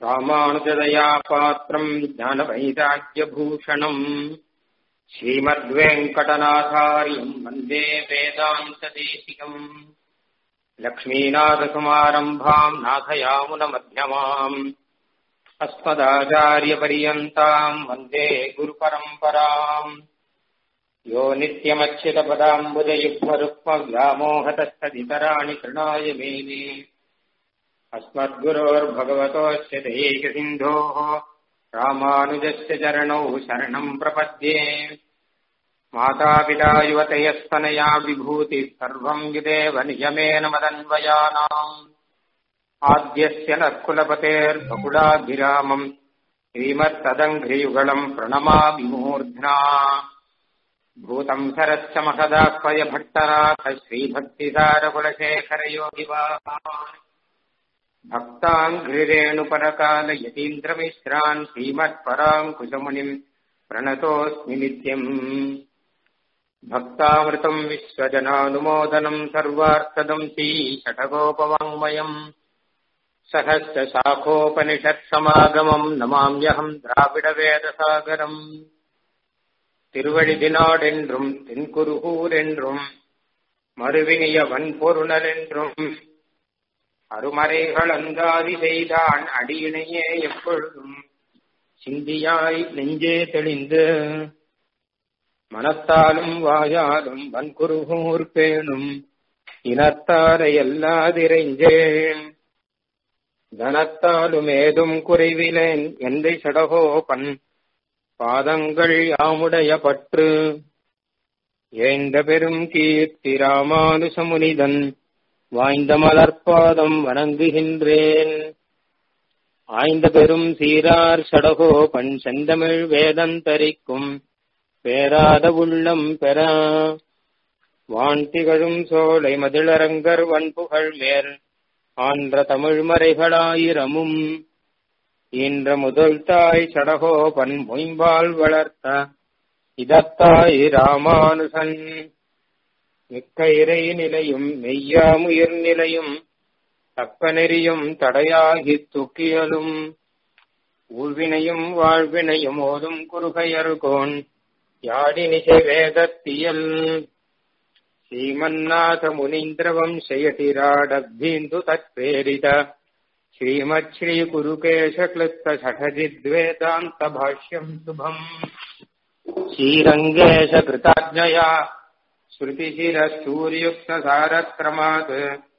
ராமானுஜதயா பாத்திரம் ஞானவைராக்கியபூஷணம் ஸ்ரீமத்வேங்கடநாதாரியம் வந்தே வேதாந்ததேசிகம் லக்ஷ்மீநாதகுமாரம்பாம் நாதயாமுனமध्यமாம் अस्मदाचार्यपर्यन्ताम् वन्दे गुरुपरम्पराम् यो नित्यमच्युतपदाम्बुजयुग्मरुक्मव्यामोहतस्तदितराणि तृणाय मेने अस्मद्गुरोर्भगवतोऽस्य दयैकसिन्धोः रामानुजस्य चरणौ शरणम् प्रपद्ये मातापिता युवतयस्तनया विभूतिः सर्वम् युदेव नियमेन मदन्वयानाम् आद्यस्य नःकुलपतेर्बकुलाभिरामम् श्रीमत्तदङ्घ्रियुगलम् प्रणमामि मूर्ध्ना भूतम् सरश्च महदाह्वय भट्टनाथ श्रीभक्तिसारकुलशेखरयोगिवाहान् भक्ताङ्घ्रिरेणुपरकालयतीन्द्रमिश्रान् श्रीमत्पराङ्कुशमुनिम् प्रणतोऽस्मि नित्यम् भक्तामृतम् विश्वजनानुमोदनम् सर्वार्थदम् श्रीषटकोपवाङ्मयम् सहस्र शाखोपनिषत्समागमम् नमाम्यहम् திராவிடவேதசாகரம் திருவழிதினாடென்றும் தென்குருகூரென்றும் மறுவினிய வன்பொருணரென்றும் அருமறைகள் அந்தாதி செய்தான் அடியினையே எப்பொழுதும் சிந்தியாய் நெஞ்சே தெளிந்து மனத்தாலும் வாயாலும் வன்குருகூர் பேணும் இனத்தாரை எல்லாதிரைஞ்சேன் தனத்தாலும் ஏதும் குறைவிலேன் எந்தை சடகோபன் பாதங்கள் யாமுடைய பற்று ஏந்த பெரும் கீர்த்தி ராமானுசமுனிதன் வாய்ந்த மலர்பாதம் வணங்குகின்றேன் ஆய்ந்த பெரும் சீரார் சடகோபன் செந்தமிழ் வேதந்தரிக்கும் பேராத உள்ளம் பெறா வான் திகழும் சோலை மதிளரங்கர் வன்புகழ் மேல் ஆன்ற தமிழ் மறைகளாயிரமும் ஈன்ற முதல் தாய் சடகோபன் மொயம்பால் வளர்த்த இதத்தாய் ராமானுசன் மிக்க இறை நிலையும் மெய்யாமுயிர் நிலையும் தக்க நெறியும் தடையாகி துக்கியலும் ஊழ்வினையும் வாழ்வினையும் ஓதும் குறுகையர்கோன் யாடினிசை வேதத்தியல் ಶ್ರೀಮನ್ನಾಥ ಮುನೀಂದ್ರವಂಶಯತಿರಾಡಬ್ಧೀಂದು ತತ್ಪ್ರೇರಿತ ಶ್ರೀಮತ್ ಶ್ರೀ ಕುರುಕೇಶಕ್ಲುಪ್ತ ಷಠಜಿದ್ವೇದಾಂತ ಭಾಷ್ಯಂ ಶುಭಂ ಶ್ರೀರಂಗೇಶ ಕೃತಾಜ್ಞಯ ಶ್ರುತಿಶಿರ ಸೂರ್ಯುಕ್ತ ಸಾರಕ್ರಮಾತ್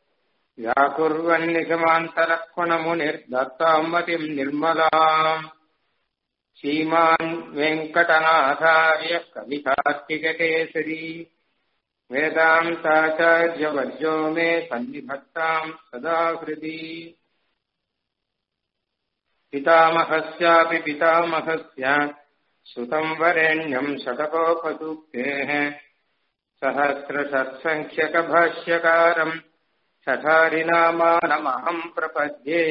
ವ್ಯಾಕುರ್ವನ್ನಿಗಮಾಂತರಕ್ವಣ ಮುನಿರ್ದತ್ತಾಮತಿಂ ನಿರ್ಮಲಾಂ ಶ್ರೀಮಾನ್ ವೆಂಕಟನಾಥಾರ್ಯ ಕವಿತಾರ್ಕಿಕಕೇಸರಿ वेदान्ताचार्यवर्यो मे सन्निभक्ताम् सदा हृदि पितामहस्यापि पितामहस्य श्रुतम् वरेण्यम् शतकोपसूक्तेः सहस्रषत्सङ्ख्यकभाष्यकारम् सठारिनामानमहम् प्रपद्ये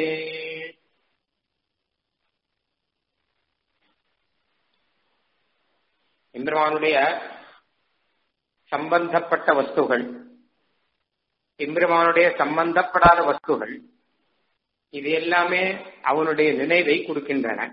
இந்திரமானுடைய சம்பந்தப்பட்ட வஸ்துகள் எம்பெருமானுடைய சம்பந்தப்படாத வஸ்துகள் இது எல்லாமே அவனுடைய நினைவை கொடுக்கின்றன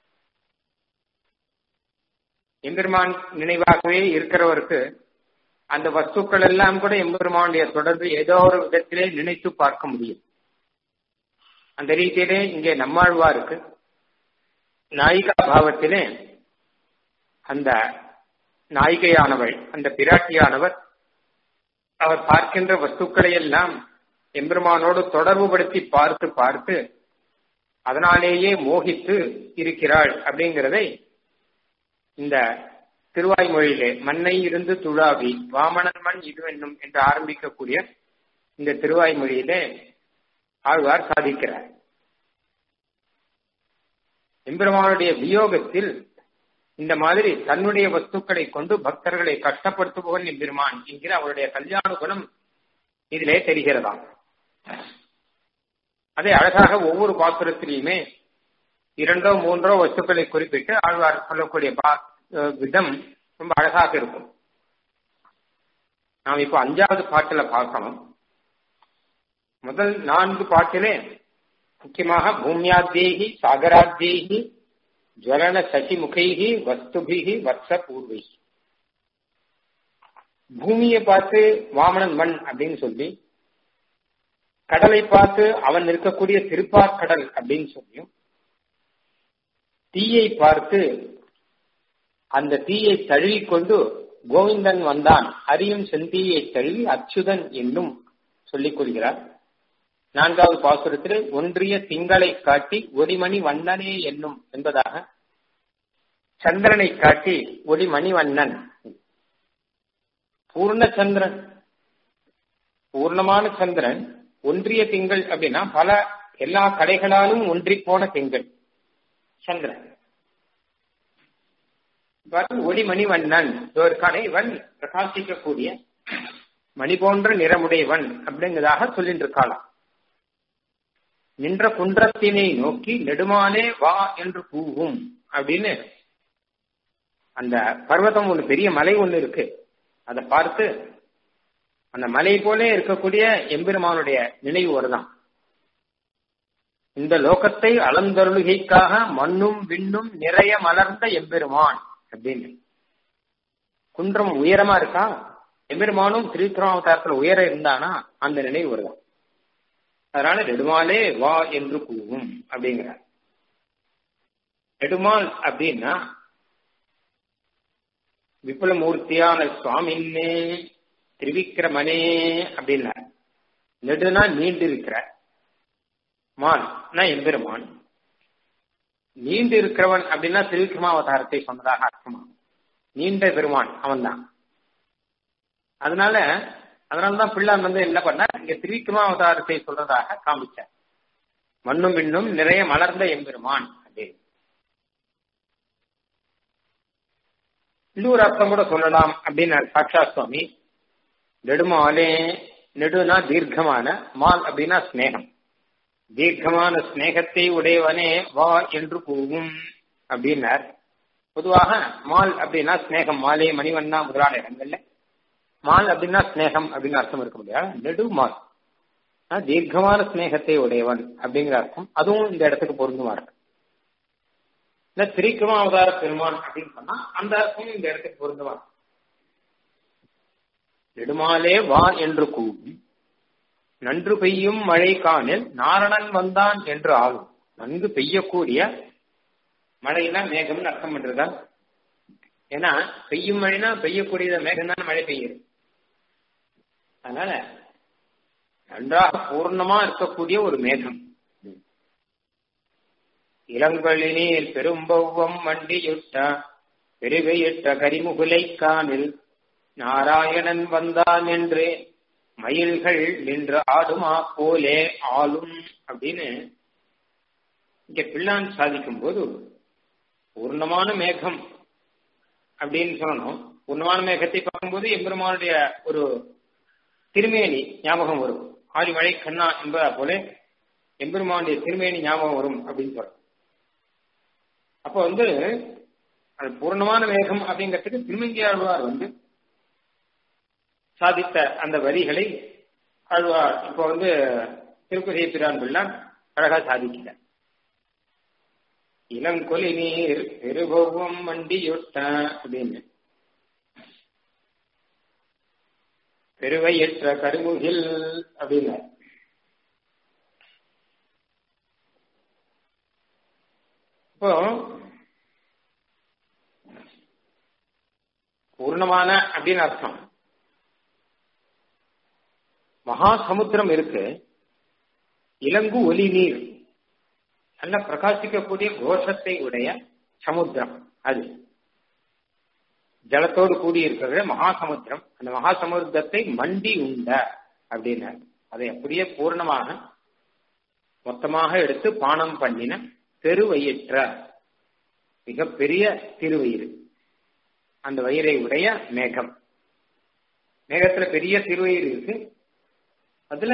எம்பெருமான் நினைவாகவே இருக்கிறவருக்கு அந்த வஸ்துக்கள் எல்லாம் கூட எம்பெருமானுடைய தொடர்பு ஏதோ ஒரு விதத்திலே நினைத்து பார்க்க முடியும் அந்த ரீதியிலே இங்கே நம்மாழ்வாருக்கு நாயிகா பாவத்திலே அந்த நாயிகையானவள் அந்த பிராட்டியானவர் அவர் பார்க்கின்ற வஸ்துக்களை எல்லாம் எம்பெருமானோடு தொடர்புபடுத்தி பார்த்து பார்த்து அதனாலேயே மோகித்து இருக்கிறாள் அப்படிங்கிறதை இந்த திருவாய்மொழியிலே மண்ணை இருந்து துழாவி வாமணன் மண் இது என்னும் என்று ஆரம்பிக்கக்கூடிய இந்த திருவாய்மொழியிலே ஆழ்வார் சாதிக்கிறார் எம்பெருமானுடைய வியோகத்தில் இந்த மாதிரி தன்னுடைய வஸ்துக்களை கொண்டு பக்தர்களை கஷ்டப்படுத்துபவன் எம்பெருமான் என்கிற அவருடைய கல்யாண குணம் இதிலே தெரிகிறதாம் அதை அழகாக ஒவ்வொரு பாசுரத்திலையுமே இரண்டோ மூன்றோ வஸ்துக்களை குறிப்பிட்டு ஆழ்வார் சொல்லக்கூடிய விதம் ரொம்ப அழகாக இருக்கும் நாம் இப்போ அஞ்சாவது பாட்டுல பார்க்கணும் முதல் நான்கு பாட்டிலே முக்கியமாக பூமியாத்தேகி சாகராத்தேகி ஜுவலன சசிமுகைகி வஸ்துபிகி வத்ச பூர்வை பூமியை பார்த்து வாமனன் மண் அப்படின்னு சொல்லி கடலை பார்த்து அவன் இருக்கக்கூடிய திருப்பார்கடல் அப்படின்னு சொல்லியும் தீயை பார்த்து அந்த தீயை தழுவிக்கொண்டு கோவிந்தன் வந்தான் அறியும் செந்தீயை தழுவி அச்சுதன் என்னும் சொல்லிக் கொள்கிறார் நான்காவது பாசுரத்தில் ஒன்றிய திங்களை காட்டி ஒளிமணி வண்ணனே என்னும் என்பதாக சந்திரனை காட்டி ஒளிமணி வண்ணன் பூர்ண சந்திரன் பூர்ணமான சந்திரன் ஒன்றிய திங்கள் அப்படின்னா பல எல்லா கடைகளாலும் ஒன்றி போன திங்கள் சந்திரன் ஒளி மணிவண்ணன் ஒரு கடைவன் பிரகாசிக்கக்கூடிய மணி போன்ற நிறமுடையவன் அப்படிங்கிறதாக சொல்லிட்டு இருக்காளாம் நின்ற குன்றத்தினை நோக்கி நெடுமாலே வா என்று கூவும் அப்படின்னு அந்த பர்வதம் ஒண்ணு பெரிய மலை ஒண்ணு இருக்கு அதை பார்த்து அந்த மலை போல இருக்கக்கூடிய எம்பெருமானுடைய நினைவு வருதான் இந்த லோகத்தை அளந்தருளுகைக்காக மண்ணும் விண்ணும் நிறைய மலர்ந்த எம்பெருமான் அப்படின்னு குன்றம் உயரமா இருக்கா எம்பெருமானும் திருத்திராவதாரத்துல உயர இருந்தானா அந்த நினைவு வருதான் அதனால நெடுமாலே வா என்று கூவும் அப்படிங்கிறார் நெடுமால் அப்படின்னா விபுலமூர்த்தியான சுவாமின்னே திரிவிக்கிரமனே அப்படின்னார் நெடுனா நீண்டு இருக்கிற மான் எம்பெருமான் நீண்டு இருக்கிறவன் அப்படின்னா திருவிக்ரமாவதாரத்தை சொன்னதாக அர்த்தமா நீண்ட பெருமான் அவன்தான் அதனால அதனாலதான் பிள்ளான் வந்து என்ன பண்ணார் இங்க திருவிக்ரமாவதாரத்தை சொல்றதாக காமிச்சார் மண்ணும் மின்னும் நிறைய மலர்ந்த எம்பெருமான் அப்படின்னு இன்னொரு அர்த்தம் கூட சொல்லலாம் அப்படின்னு சாட்சா சுவாமி நெடுமாலே நெடுனா தீர்க்கமான மால் அப்படின்னா ஸ்னேகம் தீர்க்கமான ஸ்னேகத்தை உடையவனே வா என்று கூவும் அப்படின்னார் பொதுவாக மால் அப்படின்னா ஸ்னேகம் மாலே மணிவண்ணா முதலான இடங்கள்ல மால் அப்படின்னா ஸ்னேகம் அப்படின்னு அர்த்தம் இருக்க முடியாது நெடு மால் தீர்க்கமான ஸ்னேகத்தை உடையவன் அப்படிங்கிற அர்த்தம் அதுவும் இந்த இடத்துக்கு பொருந்துமா இருக்கு இந்த திரிக்கிரமாவதார பெருமான் அப்படின்னு சொன்னா அந்த அர்த்தமும் இந்த இடத்துக்கு பொருந்துமா நெடுமாலே வா என்று கூவி நன்று பெய்யும் மழை காணில் நாரணன் வந்தான் என்று ஆகும் நன்கு பெய்யக்கூடிய மழைனா மேகம்னு அர்த்தம் பண்றதா ஏன்னா பெய்யும் மழைனா பெய்யக்கூடியத மேகம் தான் மழை பெய்யுது அதனால நன்றாக பூர்ணமா இருக்கக்கூடிய ஒரு மேகம் இளங்களினீர் பெரும்பௌவம் மண்டியுட்ட பெருகையிட்ட கரிமுகுலை காணில் நாராயணன் வந்தான் என்று மயில்கள் நின்று ஆடுமா போலே ஆளும் அப்படின்னு இங்க பிள்ளான் சாதிக்கும் போது பூர்ணமான மேகம் அப்படின்னு சொல்லணும் பூர்ணமான மேகத்தை பார்க்கும்போது எம்பெருமானுடைய ஒரு திருமேனி ஞாபகம் வரும் ஆடி மழை கண்ணா என்பதா போல எம்பெருமானுடைய திருமேனி ஞாபகம் வரும் அப்படின்னு சொல்றோம் அப்போ வந்து அது பூர்ணமான மேகம் அப்படிங்கிறதுக்கு திருமங்கி ஆழ்வார் வந்து சாதித்த அந்த வரிகளை ஆழ்வார் இப்போ வந்து திருக்குறை பிரான் பிள்ளான் அழகா சாதிக்கிறார் இளங்கொலி நீர் பெருபவம் மண்டியொட்ட அப்படின்னு பெருவையற்ற கருமுகில் அப்படின்னு இப்போ பூர்ணமான அப்படின்னு அர்த்தம் மகா சமுத்திரம் இருக்கு இலங்கு ஒலி நீர் நல்ல பிரகாசிக்கக்கூடிய கோஷத்தை உடைய சமுத்திரம் அது ஜலத்தோடு கூடி இருக்கிற மகா சமுத்திரம் அந்த மகா சமுத்திரத்தை மண்டி உண்ட அப்படின்னு அதை அப்படியே பூர்ணமாக மொத்தமாக எடுத்து பானம் பண்ணின பெருவயிற்ற மிகப்பெரிய திருவயிறு அந்த வயிறை உடைய மேகம் மேகத்துல பெரிய திருவயிறு இருக்கு அதுல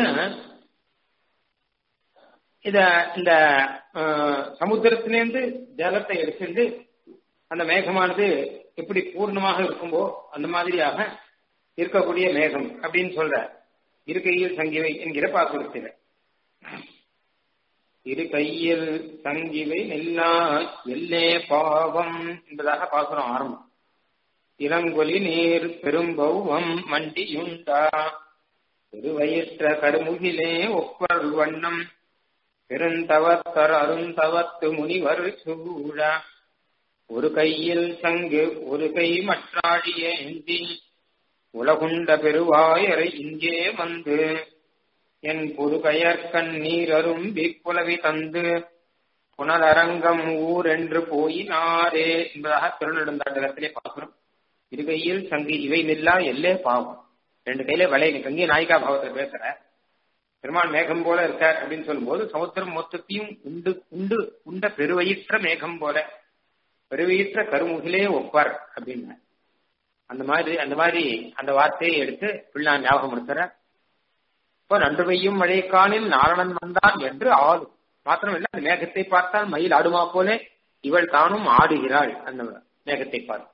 இத இந்த சமுத்திரத்திலேருந்து ஜலத்தை எடுத்துட்டு அந்த மேகமானது எப்படி பூர்ணமாக இருக்கும்போ அந்த மாதிரியாக இருக்கக்கூடிய மேகம் அப்படின்னு சொல்ற இருக்கையில் சங்கிவை என்கிற பாசுரத்தில் இரு கையில் சங்கிவை நெல்லா எல்லே பாவம் என்பதாக பாசுரம் ஆரம்பம் இளங்கொலி நீர் பெரும்பௌவம் மண்டியுண்டா பெருவயிற்ற கருமுகிலே ஒப்பர் வண்ணம் பெருந்தவத்தர் அருந்தவத்து முனிவர் சூழ ஒரு கையில் சங்கு ஒரு கை மற்றாடிய ஏந்தி உலகுண்ட பெருவாயரை இங்கே வந்து என் புதுகயற்கண் நீரரும்பி புலவி தந்து புனரரங்கம் ஊர் என்று போயினாரே என்பதாக திருநெடுந்தாண்டகத்திலே பார்க்கிறோம் இரு கையில் சங்கு இவை நில்லா எல்லே பாவம் ரெண்டு கையில வளைய கங்கி நாயிகா பாவத்தில் பேசுற பெருமான் மேகம் போல இருக்கார் அப்படின்னு சொல்லும்போது சமுத்திரம் மொத்தத்தையும் உண்டு உண்டு உண்ட பெருவயிற்ற மேகம் போல பெருவயிற்ற கருமுகிலே ஒப்பார் அப்படின்னு அந்த மாதிரி அந்த மாதிரி அந்த வார்த்தையை எடுத்து பிள்ளான் ஞாபகம் இருக்கிற இப்போ நன்று பெய்யும் மழைக்கானில் நாரணன் வந்தான் என்று ஆளும் மாத்திரமில்லை அந்த மேகத்தை பார்த்தால் மயில் ஆடுமா போல இவள் தானும் ஆடுகிறாள் அந்த மேகத்தை பார்த்து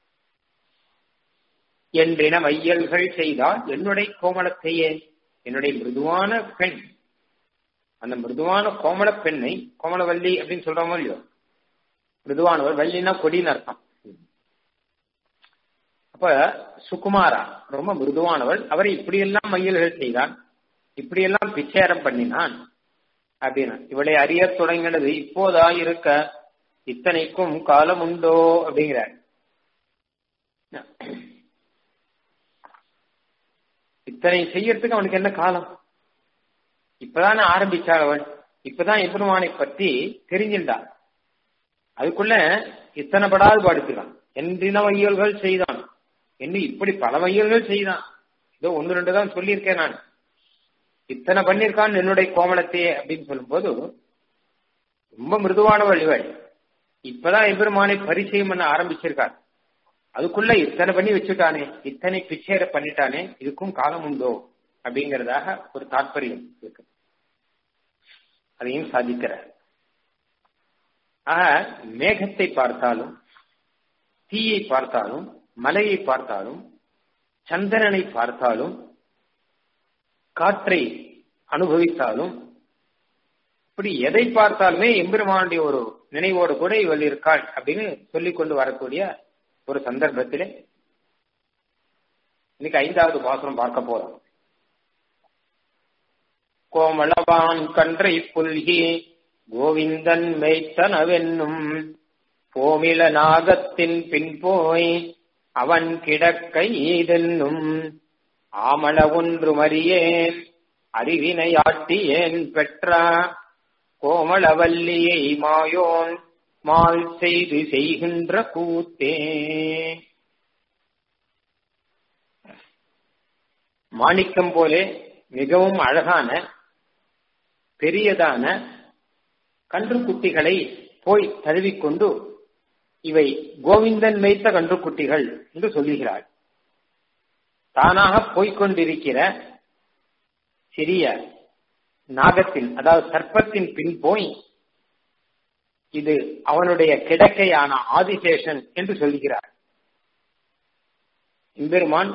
என்றின மையல்கள் செய்தால் என்னுடைய கோமளத்தையே என்னுடைய மிருதுவான பெண் அந்த மிருதுவான கோமள பெண்ணை கோமளவல்லி அப்படின்னு சொல்றோமோ இல்லையோ மிருதுவானவர் வள்ளினா கொடின்னு அர்த்தம் அப்ப சுகுமாரா ரொம்ப மிருதுவானவள் அவரை இப்படியெல்லாம் மையல்கள் செய்தான் இப்படியெல்லாம் பிச்சேரம் பண்ணினான் அப்படின்னா இவளை அறிய தொடங்கினது இப்போதா இருக்க இத்தனைக்கும் காலம் உண்டோ அப்படிங்கிறார் இத்தனை செய்யறதுக்கு அவனுக்கு என்ன காலம் இப்பதானே ஆரம்பிச்சாள் அவள் இப்பதான் எம்பெருமானை பற்றி தெரிஞ்சின்றான் அதுக்குள்ள இத்தனை படாது பாடுக்கிறான் என்றின மையல்கள் செய்தான் என்று இப்படி பல மையல்கள் செய்தான் இதோ ஒன்னு ரெண்டு தான் சொல்லியிருக்கேன் நான் இத்தனை பண்ணிருக்கான் என்னுடைய கோமலத்தையே அப்படின்னு சொல்லும்போது ரொம்ப மிருதுவானவள் இவள் இப்பதான் எம்பெருமானை பரிச்சயம் பண்ண ஆரம்பிச்சிருக்காள் அதுக்குள்ள இத்தனை பண்ணி வச்சுட்டானே இத்தனை பிச்சேர பண்ணிட்டானே இதுக்கும் காலம் உண்டோ அப்படிங்கறதாக ஒரு தாற்பயம் இருக்கு அதையும் சாதிக்கிறார் ஆக மேகத்தை பார்த்தாலும் தீயை பார்த்தாலும் மலையை பார்த்தாலும் சந்திரனை பார்த்தாலும் காற்றை அனுபவித்தாலும் இப்படி எதை பார்த்தாலுமே எம்பெருமானுடைய ஒரு நினைவோடு கூட இவள் இருக்காள் அப்படின்னு சொல்லிக் கொண்டு வரக்கூடிய ஒரு சந்தர்ப்பத்திலே இன்னைக்கு ஐந்தாவது பாசுரம் பார்க்க போறோம் கோமளவான் கன்றை புல்கி கோவிந்தன் மெய்த்தனவென்னும் போமில நாகத்தின் பின் போய் அவன் கிடக்கை ஈதென்னும் ஆமள ஒன்று மறியேன் அறிவினையாட்டியேன் பெற்ற கோமளவல்லியை மாயோன் மால் செய்து செய்கின்ற கூத்தே மாணிக்கம் போலே மிகவும் அழகான பெரியதான கன்றுக்குட்டிகளை போய் தழுவிக்கொண்டு இவை கோவிந்தன் மேய்த்த கன்றுக்குட்டிகள் என்று சொல்லுகிறாள் தானாக போய்கொண்டிருக்கிற சிறிய நாகத்தின் அதாவது சர்ப்பத்தின் பின் போய் இது அவனுடைய கிடக்கையான ஆதிசேஷன் என்று சொல்கிறார் எம்பெருமான்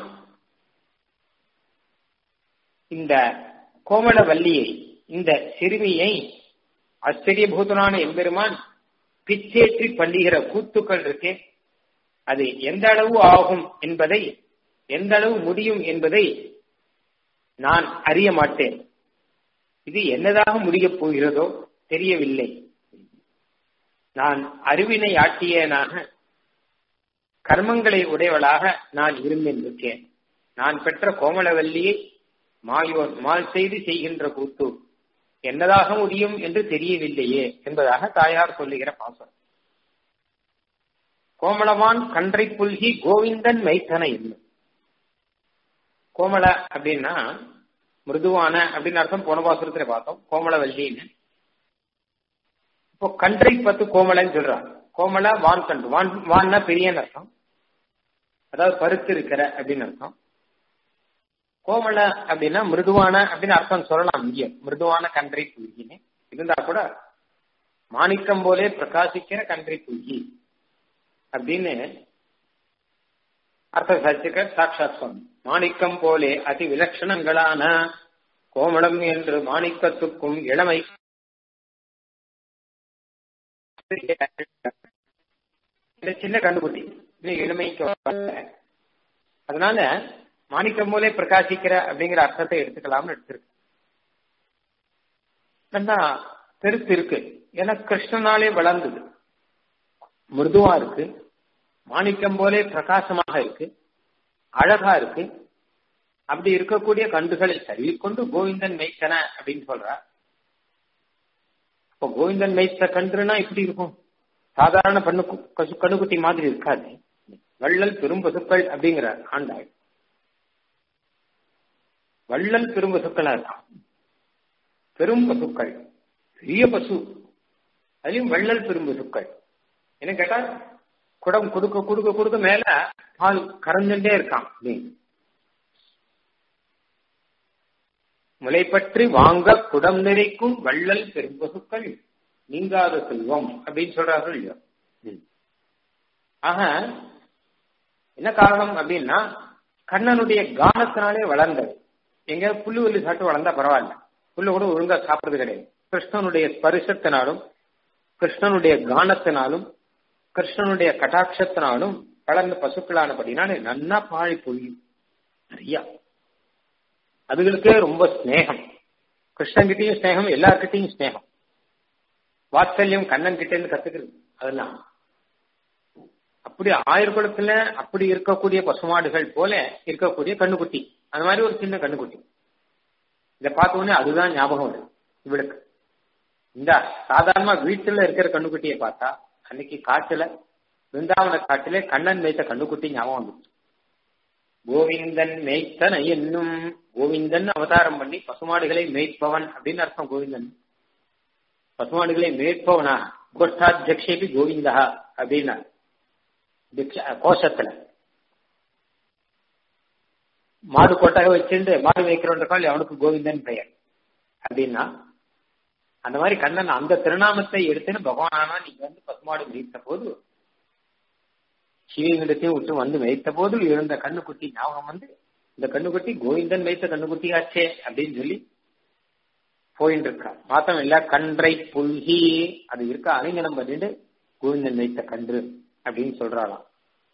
இந்த கோமளவல்லியை இந்த சிறுமியை ஆச்சரியபூதனான எம்பெருமான் பிச்சேற்றி பண்ணுகிற கூத்துக்கள் இருக்கே அது எந்த அளவு ஆகும் என்பதை எந்த அளவு முடியும் என்பதை நான் அறிய மாட்டேன் இது என்னதாக முடியப் போகிறதோ தெரியவில்லை நான் அறிவினை ஆட்டியனாக கர்மங்களை உடையவளாக நான் இருந்திருக்கேன் நான் பெற்ற கோமளவல்லியை மாயோன் மால் செய்து செய்கின்ற கூத்து என்னதாக முடியும் என்று தெரியவில்லையே என்பதாக தாயார் சொல்லுகிற பாசம் கோமளவான் கன்றை புல்கி கோவிந்தன் மைத்தன என்னும் கோமள அப்படின்னா மிருதுவான அப்படின்னு அர்த்தம் போன பாசுரத்துல பார்த்தோம் கோமளவல்லின்னு இப்போ கன்றை பத்து கோமலன்னு சொல்றாங்க கோமல வான் கன்று வான் வான்னா பெரியன்னு அர்த்தம் அதாவது பருத்து இருக்கிற அப்படின்னு அர்த்தம் கோமல அப்படின்னா மிருதுவான அப்படின்னு அர்த்தம் சொல்லலாம் இங்கே மிருதுவான கன்றை புல்கின்னு இருந்தா கூட மாணிக்கம் போலே பிரகாசிக்கிற கன்றை புல்கி அப்படின்னு அர்த்த சாட்சிக்க சாட்சாத் சுவாமி மாணிக்கம் போலே அதி விலட்சணங்களான கோமளம் என்று மாணிக்கத்துக்கும் இளமை சின்ன கண்டுபிடி இன்னும் இளமைக்கு வரல. அதனால மாணிக்கம் போலே பிரகாசிக்கிற அப்படிங்கிற அர்த்தத்தை எடுத்துக்கலாம்னு எடுத்திருக்கு நல்லா பெருத்து இருக்கு ஏன்னா கிருஷ்ணனாலே வளர்ந்தது மிருதுவா இருக்கு மாணிக்கம் போலே பிரகாசமாக இருக்கு அழகா இருக்கு அப்படி இருக்கக்கூடிய கண்டுகளை தள்ளிக்கொண்டு கோவிந்தன் மெய்த்தன அப்படின்னு சொல்றா இப்போ கோவிந்தன் மெய்த்த கன்றுனா இப்படி இருக்கும் சாதாரண பண்ணு கசு கண்ணுக்குட்டி மாதிரி இருக்காது வள்ளல் பெரும்பசுக்கள் அப்படிங்கிறார் ஆண்டாள் வள்ளல் பெரும்பசுக்களா இருக்கான் பெரும் பசுக்கள் பெரிய பசு அதுலயும் வள்ளல் பெரும்பசுக்கள் என்ன கேட்டா குடம் கொடுக்க கொடுக்க கொடுக்க மேல பால் கரைஞ்சுட்டே இருக்கான் அப்படின்னு முளைப்பற்றி வாங்க குடம் நிறைக்கும் வள்ளல் பெரும்பசுக்கள் நீங்காத செல்வம் அப்படின்னு சொல்றார்கள் இல்லையோ ஆக என்ன காரணம் அப்படின்னா கண்ணனுடைய கானத்தினாலே வளர்ந்தது எங்க புல்லு வலி சாப்பிட்டு வளர்ந்தா பரவாயில்ல புல்லு கூட ஒழுங்கா சாப்பிடுறது கிடையாது கிருஷ்ணனுடைய ஸ்பரிசத்தினாலும் கிருஷ்ணனுடைய கானத்தினாலும் கிருஷ்ணனுடைய கட்டாட்சத்தினாலும் வளர்ந்த பசுக்களானபடினாலே நன்னா பாழி பொழியும் நிறைய அதுகளுக்கே ரொம்ப ஸ்நேகம் கிருஷ்ணன்கிட்டயும் ஸ்நேகம் எல்லார்கிட்டையும் ஸ்நேகம் வாத்சல்யம் கண்ணன் கிட்ட இருந்து கத்துக்கிறது அதெல்லாம் அப்படி ஆயுர்குளத்துல அப்படி இருக்கக்கூடிய பசுமாடுகள் போல இருக்கக்கூடிய கண்ணுக்குட்டி அந்த மாதிரி ஒரு சின்ன கண்ணுக்குட்டி இதை பார்த்த உடனே அதுதான் ஞாபகம் வருது இவளுக்கு இந்த சாதாரணமா வீட்டுல இருக்கிற கண்ணுக்குட்டியை பார்த்தா அன்னைக்கு காட்டுல பிருந்தாவன காட்டிலே கண்ணன் மேய்த்த கண்ணுக்குட்டி ஞாபகம் வந்துச்சு கோவிந்தன் மேய்த்தன என்னும் கோவிந்தன் அவதாரம் பண்ணி பசுமாடுகளை மேய்ப்பவன் அப்படின்னு அர்த்தம் கோவிந்தன் பசுமாடுகளை மேய்ப்பவனா கோஷ்டாத்தியக்ஷேபி கோவிந்தா அப்படின்னா கோஷத்துல மாடு கொட்டாக வச்சுட்டு மாடு வைக்கிறோன்றக்கால் அவனுக்கு கோவிந்தன் பெயர் அப்படின்னா அந்த மாதிரி கண்ணன் அந்த திருநாமத்தை எடுத்துன்னு பகவானா நீங்க வந்து பசுமாடு மேய்த்த போது சிவலிங்கத்தையும் விட்டு வந்து மேய்த்த போது இருந்த கண்ணுக்குட்டி ஞாபகம் வந்து இந்த கண்ணுக்குட்டி கோவிந்தன் மேய்த்த கண்ணுக்குட்டி ஆச்சே அப்படின்னு சொல்லி போயிட்டு இருக்கா மாத்தம் இல்ல கன்றை புல்கி அது இருக்க அலிங்கனம் பண்ணிட்டு கோவிந்தன் மேய்த்த கன்று அப்படின்னு சொல்றாளாம்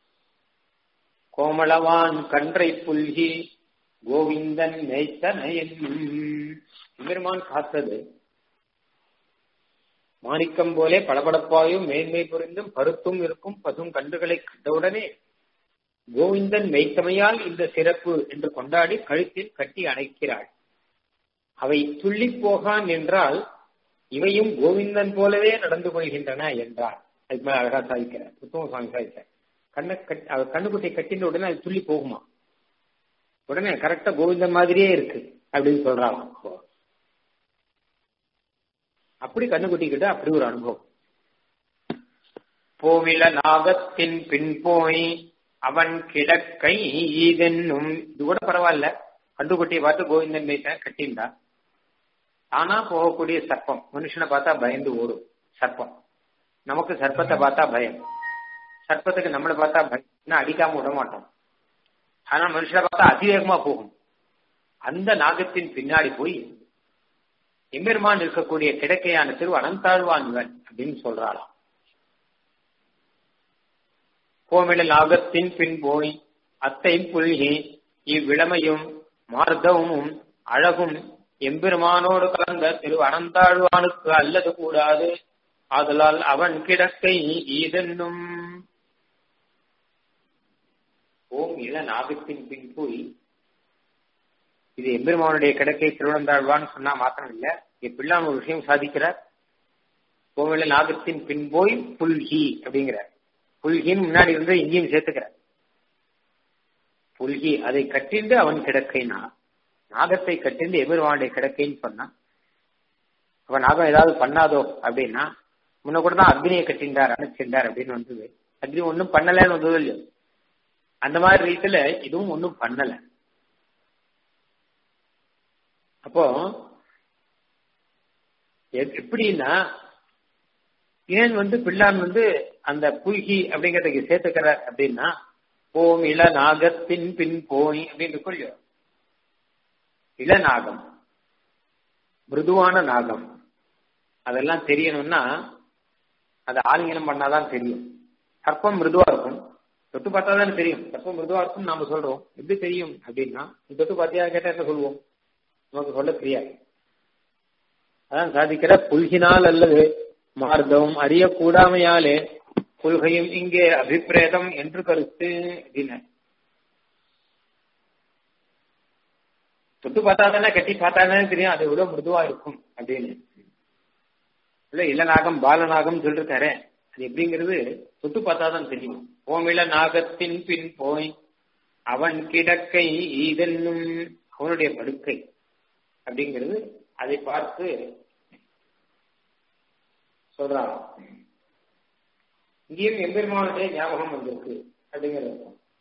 கோமளவான் கன்றை புல்கி கோவிந்தன் மேய்த்த நயன் பெருமான் காத்தது மாணிக்கம் போலே பளபளப்பாயும் மேன்மை புரிந்தும் பருத்தும் இருக்கும் பசும் கன்றுகளை கண்டவுடனே கோவிந்தன் மெய்த்தமையால் இந்த சிறப்பு என்று கொண்டாடி கழுத்தில் கட்டி அணைக்கிறாள் அவை துள்ளி போகான் என்றால் இவையும் கோவிந்தன் போலவே நடந்து கொள்கின்றன என்றார் அதுக்கு மேல அழகா சாதிக்கிறார் உத்தம சுவாமி சாதிக்கிறார் கண்ணை கட் கண்ணுக்குட்டியை கட்டின உடனே அது துள்ளி போகுமா உடனே கரெக்டா கோவிந்தன் மாதிரியே இருக்கு அப்படின்னு சொல்றாங்க அப்படி கண்ணுக்குட்டி கிட்ட அப்படி ஒரு அனுபவம் போவில நாகத்தின் பின் போய் அவன் கிடக்கை ஈதென்னும் இது கூட பரவாயில்ல கண்டுக்குட்டியை பார்த்து கோவிந்தன் மேய்த்த கட்டிண்டா ஆனா போகக்கூடிய சர்ப்பம் மனுஷனை பார்த்தா பயந்து ஓடும் சர்ப்பம் நமக்கு சர்ப்பத்தை பார்த்தா பயம் சர்ப்பத்துக்கு நம்மளை பார்த்தா பயம் அடிக்காம விட மாட்டோம் ஆனா மனுஷனை பார்த்தா அதிவேகமா போகும் அந்த நாகத்தின் பின்னாடி போய் எம்பெருமான் இருக்கக்கூடிய கிடக்கையான திரு அனந்தாழ்வான் இவன் அப்படின்னு சொல்றாளாம் கோமில நாகத்தின் பின் போய் அத்தை புல்கி இவ்விளமையும் மார்க்கமும் அழகும் எம்பெருமானோடு கலந்த திரு அனந்தாழ்வானுக்கு அல்லது கூடாது ஆதலால் அவன் கிடக்கை ஈதென்னும் ஓம் இள நாகத்தின் பின் போய் இது எம்பெருமானுடைய கிடக்கை திருவனந்தாழ்வான்னு சொன்னா மாத்திரம் இல்ல பிள்ளான் ஒரு விஷயம் சாதிக்கிறார் கோவில நாகத்தின் பின் போய் புல்கி அப்படிங்கிறார் புல்கின்னு முன்னாடி இருந்து இங்கேயும் சேர்த்துக்கிறார் புல்கி அதை கட்டிண்டு அவன் கிடக்கைனா நாகத்தை கட்டிண்டு எபெருமானுடைய கிடக்கைன்னு சொன்னான் அவன் நாகம் ஏதாவது பண்ணாதோ அப்படின்னா முன்ன கூட தான் அக்னியை கட்டிண்டார் அணைச்சிருந்தார் அப்படின்னு வந்தது அக்னி ஒன்றும் பண்ணலன்னு வந்தது இல்லையோ அந்த மாதிரி ரீதியில இதுவும் ஒன்றும் பண்ணல அப்போ எப்படின்னா ஏன் வந்து பிள்ளான் வந்து அந்த புல்கி அப்படிங்கறதுக்கு சேர்த்துக்கிறார் அப்படின்னா ஓம் இள நாகத்தின் பின் போய் அப்படின்னு கொள்ளியோ இளநாகம் மிருதுவான நாகம் அதெல்லாம் தெரியணும்னா அதை ஆலிங்கனம் பண்ணாதான் தெரியும் சர்ப்பம் மிருதுவா இருக்கும் தொட்டு பார்த்தா தானே தெரியும் சர்ப்பம் மிருதுவா இருக்கும் நாம சொல்றோம் எப்படி தெரியும் அப்படின்னா நீ தொட்டு பார்த்தியா கேட்டா என்ன சொல்லுவோம் நமக்கு சொல்ல தெரியாது அதான் சாதிக்கிற புல்கினால் அல்லது மார்க்கம் அறியக்கூடாமையாலே புல்கையும் இங்கே அபிப்பிரேதம் என்று கருத்து அப்படின்னு தொட்டு பார்த்தா தானே கட்டி பார்த்தா தானே தெரியும் அது எவ்வளவு மிருதுவா இருக்கும் அப்படின்னு இல்ல இளநாகம் பாலநாகம் சொல்லிருக்காரு அது எப்படிங்கிறது தொட்டு பார்த்தா தான் தெரியும் ஓமிள நாகத்தின் பின் போய் அவன் கிடக்கை ஈதென்னும் அவனுடைய படுக்கை அப்படிங்கிறது அதை பார்த்து சொல்றான் இங்கேயும் எம்பெருமானுடைய ஞாபகம் வந்திருக்கு அப்படிங்கிறது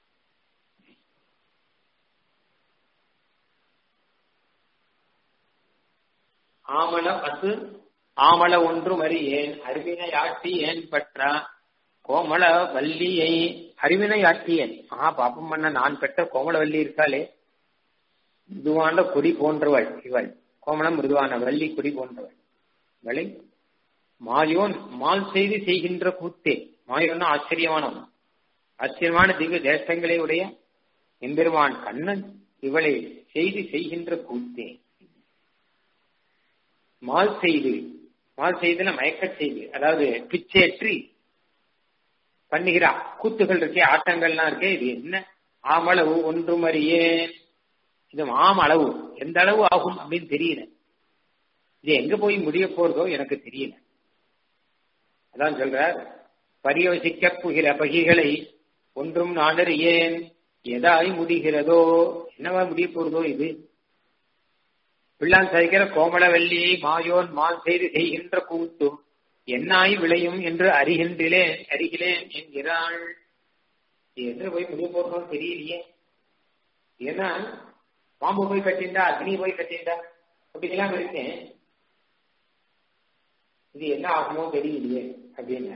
ஆமள பசு ஆமள ஒன்று மறி ஏன் அறிவினை ஆட்டி ஏன் பற்றா கோமள வள்ளியை அறிவினை ஆட்டியேன் ஆஹா பாப்பம் பண்ண நான் பெற்ற கோமள வள்ளி இருக்காளே மிருதுவான கொடி போன்றவள் இவள் கோமளம் மிருதுவான வள்ளி கொடி போன்றவள் வளை மாயோன் மால் செய்து செய்கின்ற கூத்தே மாயோன்னா ஆச்சரியமானவன் ஆச்சரியமான திவ்ய தேசங்களை உடைய எம்பெருமான் கண்ணன் இவளை செய்து செய்கின்ற கூத்தே மால் செய்து மால் செய்துல மயக்க செய்து அதாவது பிச்சேற்றி பண்ணுகிறா கூத்துகள் இருக்கே ஆட்டங்கள்லாம் இருக்கே இது என்ன ஆமளவு ஒன்றும் அறியே இது ஆம் அளவு எந்த அளவு ஆகும் அப்படின்னு தெரியல இது எங்க போய் முடிய போறதோ எனக்கு தெரியல அதான் சொல்றார் பரியோசிக்க புகிற பகிகளை ஒன்றும் நாடறியேன் எதாய் முடிகிறதோ என்னவா முடிய போறதோ இது பிள்ளான் சதிக்கிற கோமளவல்லியை மாயோன் மால் செய்து செய்கின்ற கூத்தும் என்னாய் விளையும் என்று அறிகின்றேன் அறிகிறேன் என்கிறாள் என்று போய் முடிய போறதோ தெரியலையே ஏன்னா பாம்பு போய் கட்டிண்டா அக்னி போய் கட்டிண்டா அப்படிலாம் இருக்கேன் இது என்ன ஆகுமோ தெரியலையே அப்படின்னு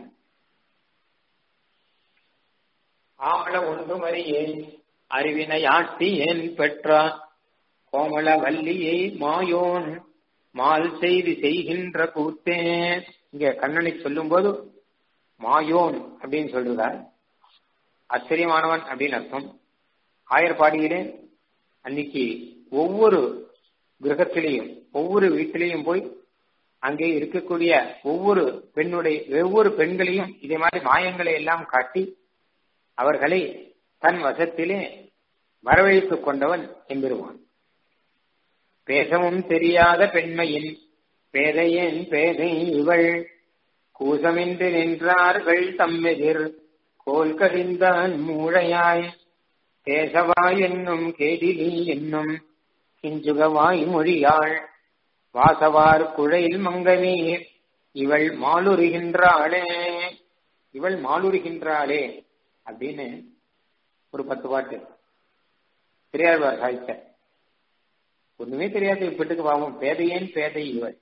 ஆமள ஒன்றும் அறியேன் அறிவினை ஆட்டி ஏன் பெற்றான் கோமள வள்ளியை மாயோன் மால் செய்து செய்கின்ற கூத்தே இங்க கண்ணனை சொல்லும் போது மாயோன் அப்படின்னு சொல்றார் ஆச்சரியமானவன் அப்படின்னு அர்த்தம் ஆயர்பாடியிலே அன்னைக்கு ஒவ்வொரு கிரகத்திலையும் ஒவ்வொரு வீட்டிலையும் போய் அங்கே இருக்கக்கூடிய ஒவ்வொரு பெண்ணுடைய ஒவ்வொரு பெண்களையும் இதே மாதிரி மாயங்களை எல்லாம் காட்டி அவர்களை தன் வசத்திலே வரவழைத்துக் கொண்டவன் எம்பெருவான் பேசவும் தெரியாத பெண்மையின் பேதையேன் பேதை இவள் கூசமின்றி நின்றார்கள் தம்மெதிர் கோல் கடிந்தான் மூழையாய் பேசவாய் என்னும் கேடிலி என்னும் கிஞ்சுகவாய் மொழியாள் வாசவார் குழையில் மங்கவீர் இவள் மாலுருகின்றாளே இவள் மாலுருகின்றாளே அப்படின்னு ஒரு பத்து பாட்டு பெரியாழ்வார் சாதித்த ஒண்ணுமே தெரியாது இப்பட்டுக்கு பாவம் பேதையேன் பேதை இவள்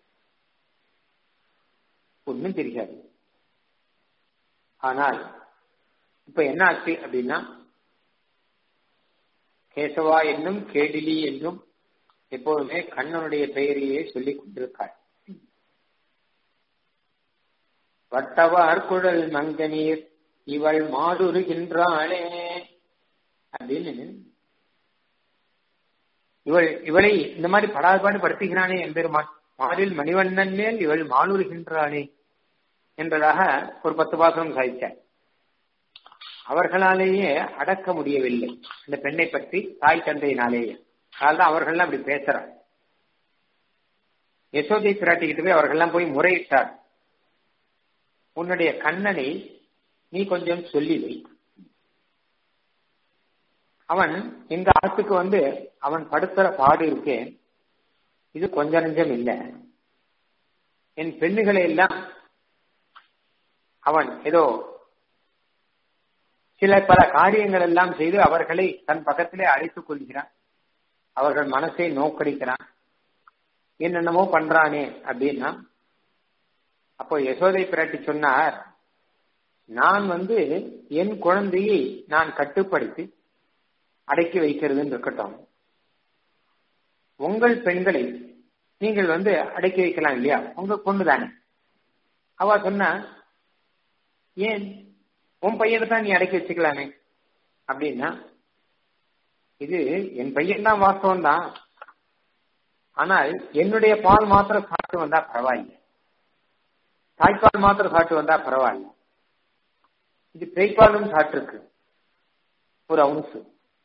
ஒன்னும் தெரியாது ஆனால் இப்ப என்ன ஆச்சு அப்படின்னா கேசவா என்னும் கேடிலி என்றும் எப்போதுமே கண்ணனுடைய பெயரையே சொல்லிக் கொண்டிருக்காள் வட்டவார் குழல் மங்கநீர் இவள் மாடுருகின்றாளே அப்படின்னு இவள் இவளை இந்த மாதிரி படாதுபாடு படுத்துகிறானே எம்பெருமான் மாறில் மணிவண்ணன் மேல் இவள் மாலுருகின்றாளே என்றதாக ஒரு பத்து பாசனம் சாதித்தார் அவர்களாலேயே அடக்க முடியவில்லை அந்த பெண்ணை பற்றி தாய் தந்தையினாலேயே அதனால்தான் அவர்கள்லாம் அப்படி பேசுறார் யசோதை பிராட்டிக்கிட்டு போய் அவர்கள்லாம் போய் முறையிட்டார் உன்னுடைய கண்ணனை நீ கொஞ்சம் சொல்லி வை அவன் எங்க ஆத்துக்கு வந்து அவன் படுத்துற பாடு இருக்கே இது கொஞ்ச நெஞ்சம் இல்லை என் பெண்ணுகளை எல்லாம் அவன் ஏதோ சில பல காரியங்கள் எல்லாம் செய்து அவர்களை தன் பக்கத்திலே அழைத்துக் கொள்கிறான் அவர்கள் மனசை நோக்கடிக்கிறான் என்னென்னமோ பண்றானே அப்படின்னா அப்போ யசோதை பிராட்டி சொன்னார் நான் வந்து என் குழந்தையை நான் கட்டுப்படுத்தி அடக்கி வைக்கிறதுன்னு இருக்கட்டும் உங்கள் பெண்களை நீங்கள் வந்து அடக்கி வைக்கலாம் இல்லையா உங்க பொண்ணு தானே அவ சொன்னா ஏன் உன் பையனை தான் நீ அடக்கி வச்சுக்கலாமே அப்படின்னா இது என் பையன் தான் வாஸ்தவம் தான் ஆனால் என்னுடைய பால் மாத்திரம் சாப்பிட்டு வந்தா பரவாயில்ல தாய்ப்பால் மாத்திரம் சாப்பிட்டு வந்தா பரவாயில்ல இது பேய்ப்பாலும் சாப்பிட்டுருக்கு ஒரு அவுன்சு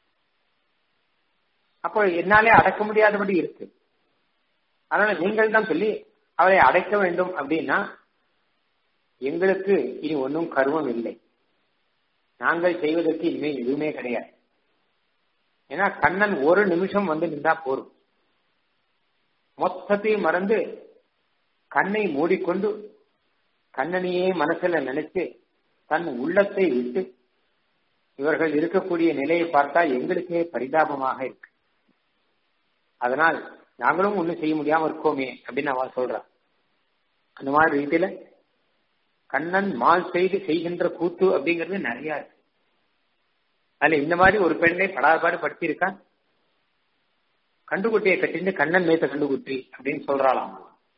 அப்போ என்னாலே அடக்க முடியாதபடி இருக்கு அதனால நீங்கள் தான் சொல்லி அவரை அடைக்க வேண்டும் அப்படின்னா எங்களுக்கு இனி ஒன்றும் கருவம் இல்லை நாங்கள் செய்வதற்கு இனிமேல் எதுவுமே கிடையாது ஏன்னா கண்ணன் ஒரு நிமிஷம் வந்து நின்றா போரும் மொத்தத்தையும் மறந்து கண்ணை மூடிக்கொண்டு கண்ணனையே மனசுல நினைச்சு தன் உள்ளத்தை விட்டு இவர்கள் இருக்கக்கூடிய நிலையை பார்த்தா எங்களுக்கே பரிதாபமாக இருக்கு அதனால் நாங்களும் ஒன்றும் செய்ய முடியாம இருக்கோமே அப்படின்னு அவன் சொல்றான் அந்த மாதிரி ரீதியில கண்ணன் மால் செய்து செய்கின்ற கூத்து அப்படிங்கிறது நிறைய இருக்கு அதுல இந்த மாதிரி ஒரு பெண்ணை படாபாடு படுத்தியிருக்கான் கண்டுகுட்டியை கட்டிட்டு கண்ணன் மேத்த கண்டுகுட்டி அப்படின்னு சொல்றாளாம்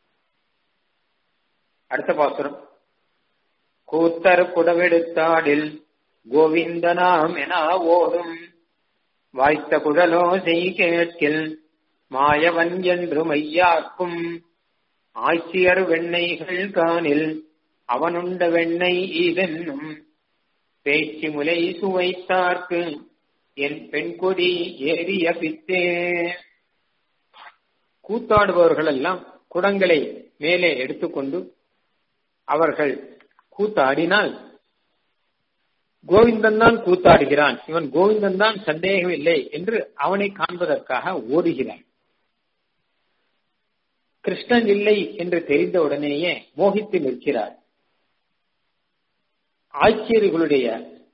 அடுத்த பாசுரம் கூத்தர் குடவெடுத்தாடில் கோவிந்தனாம் என ஓடும் வாய்த்த குழலோசை கேட்கில் மாயவன் என்று மையாக்கும் ஆட்சியர் வெண்ணெய்கள் காணில் அவனுண்ட வெண்ணெய் இதென்னும் பேச்சு முலை சுவைத்தார்க்கு என் பெண் கொடி ஏறிய பித்தே கூத்தாடுபவர்கள் எல்லாம் குடங்களை மேலே எடுத்துக்கொண்டு அவர்கள் கூத்தாடினால் கோவிந்தன் தான் கூத்தாடுகிறான் இவன் கோவிந்தன் தான் சந்தேகம் இல்லை என்று அவனை காண்பதற்காக ஓடுகிறான் கிருஷ்ணன் இல்லை என்று தெரிந்த உடனேயே மோகித்து நிற்கிறார் ஆட்சியர்களுடைய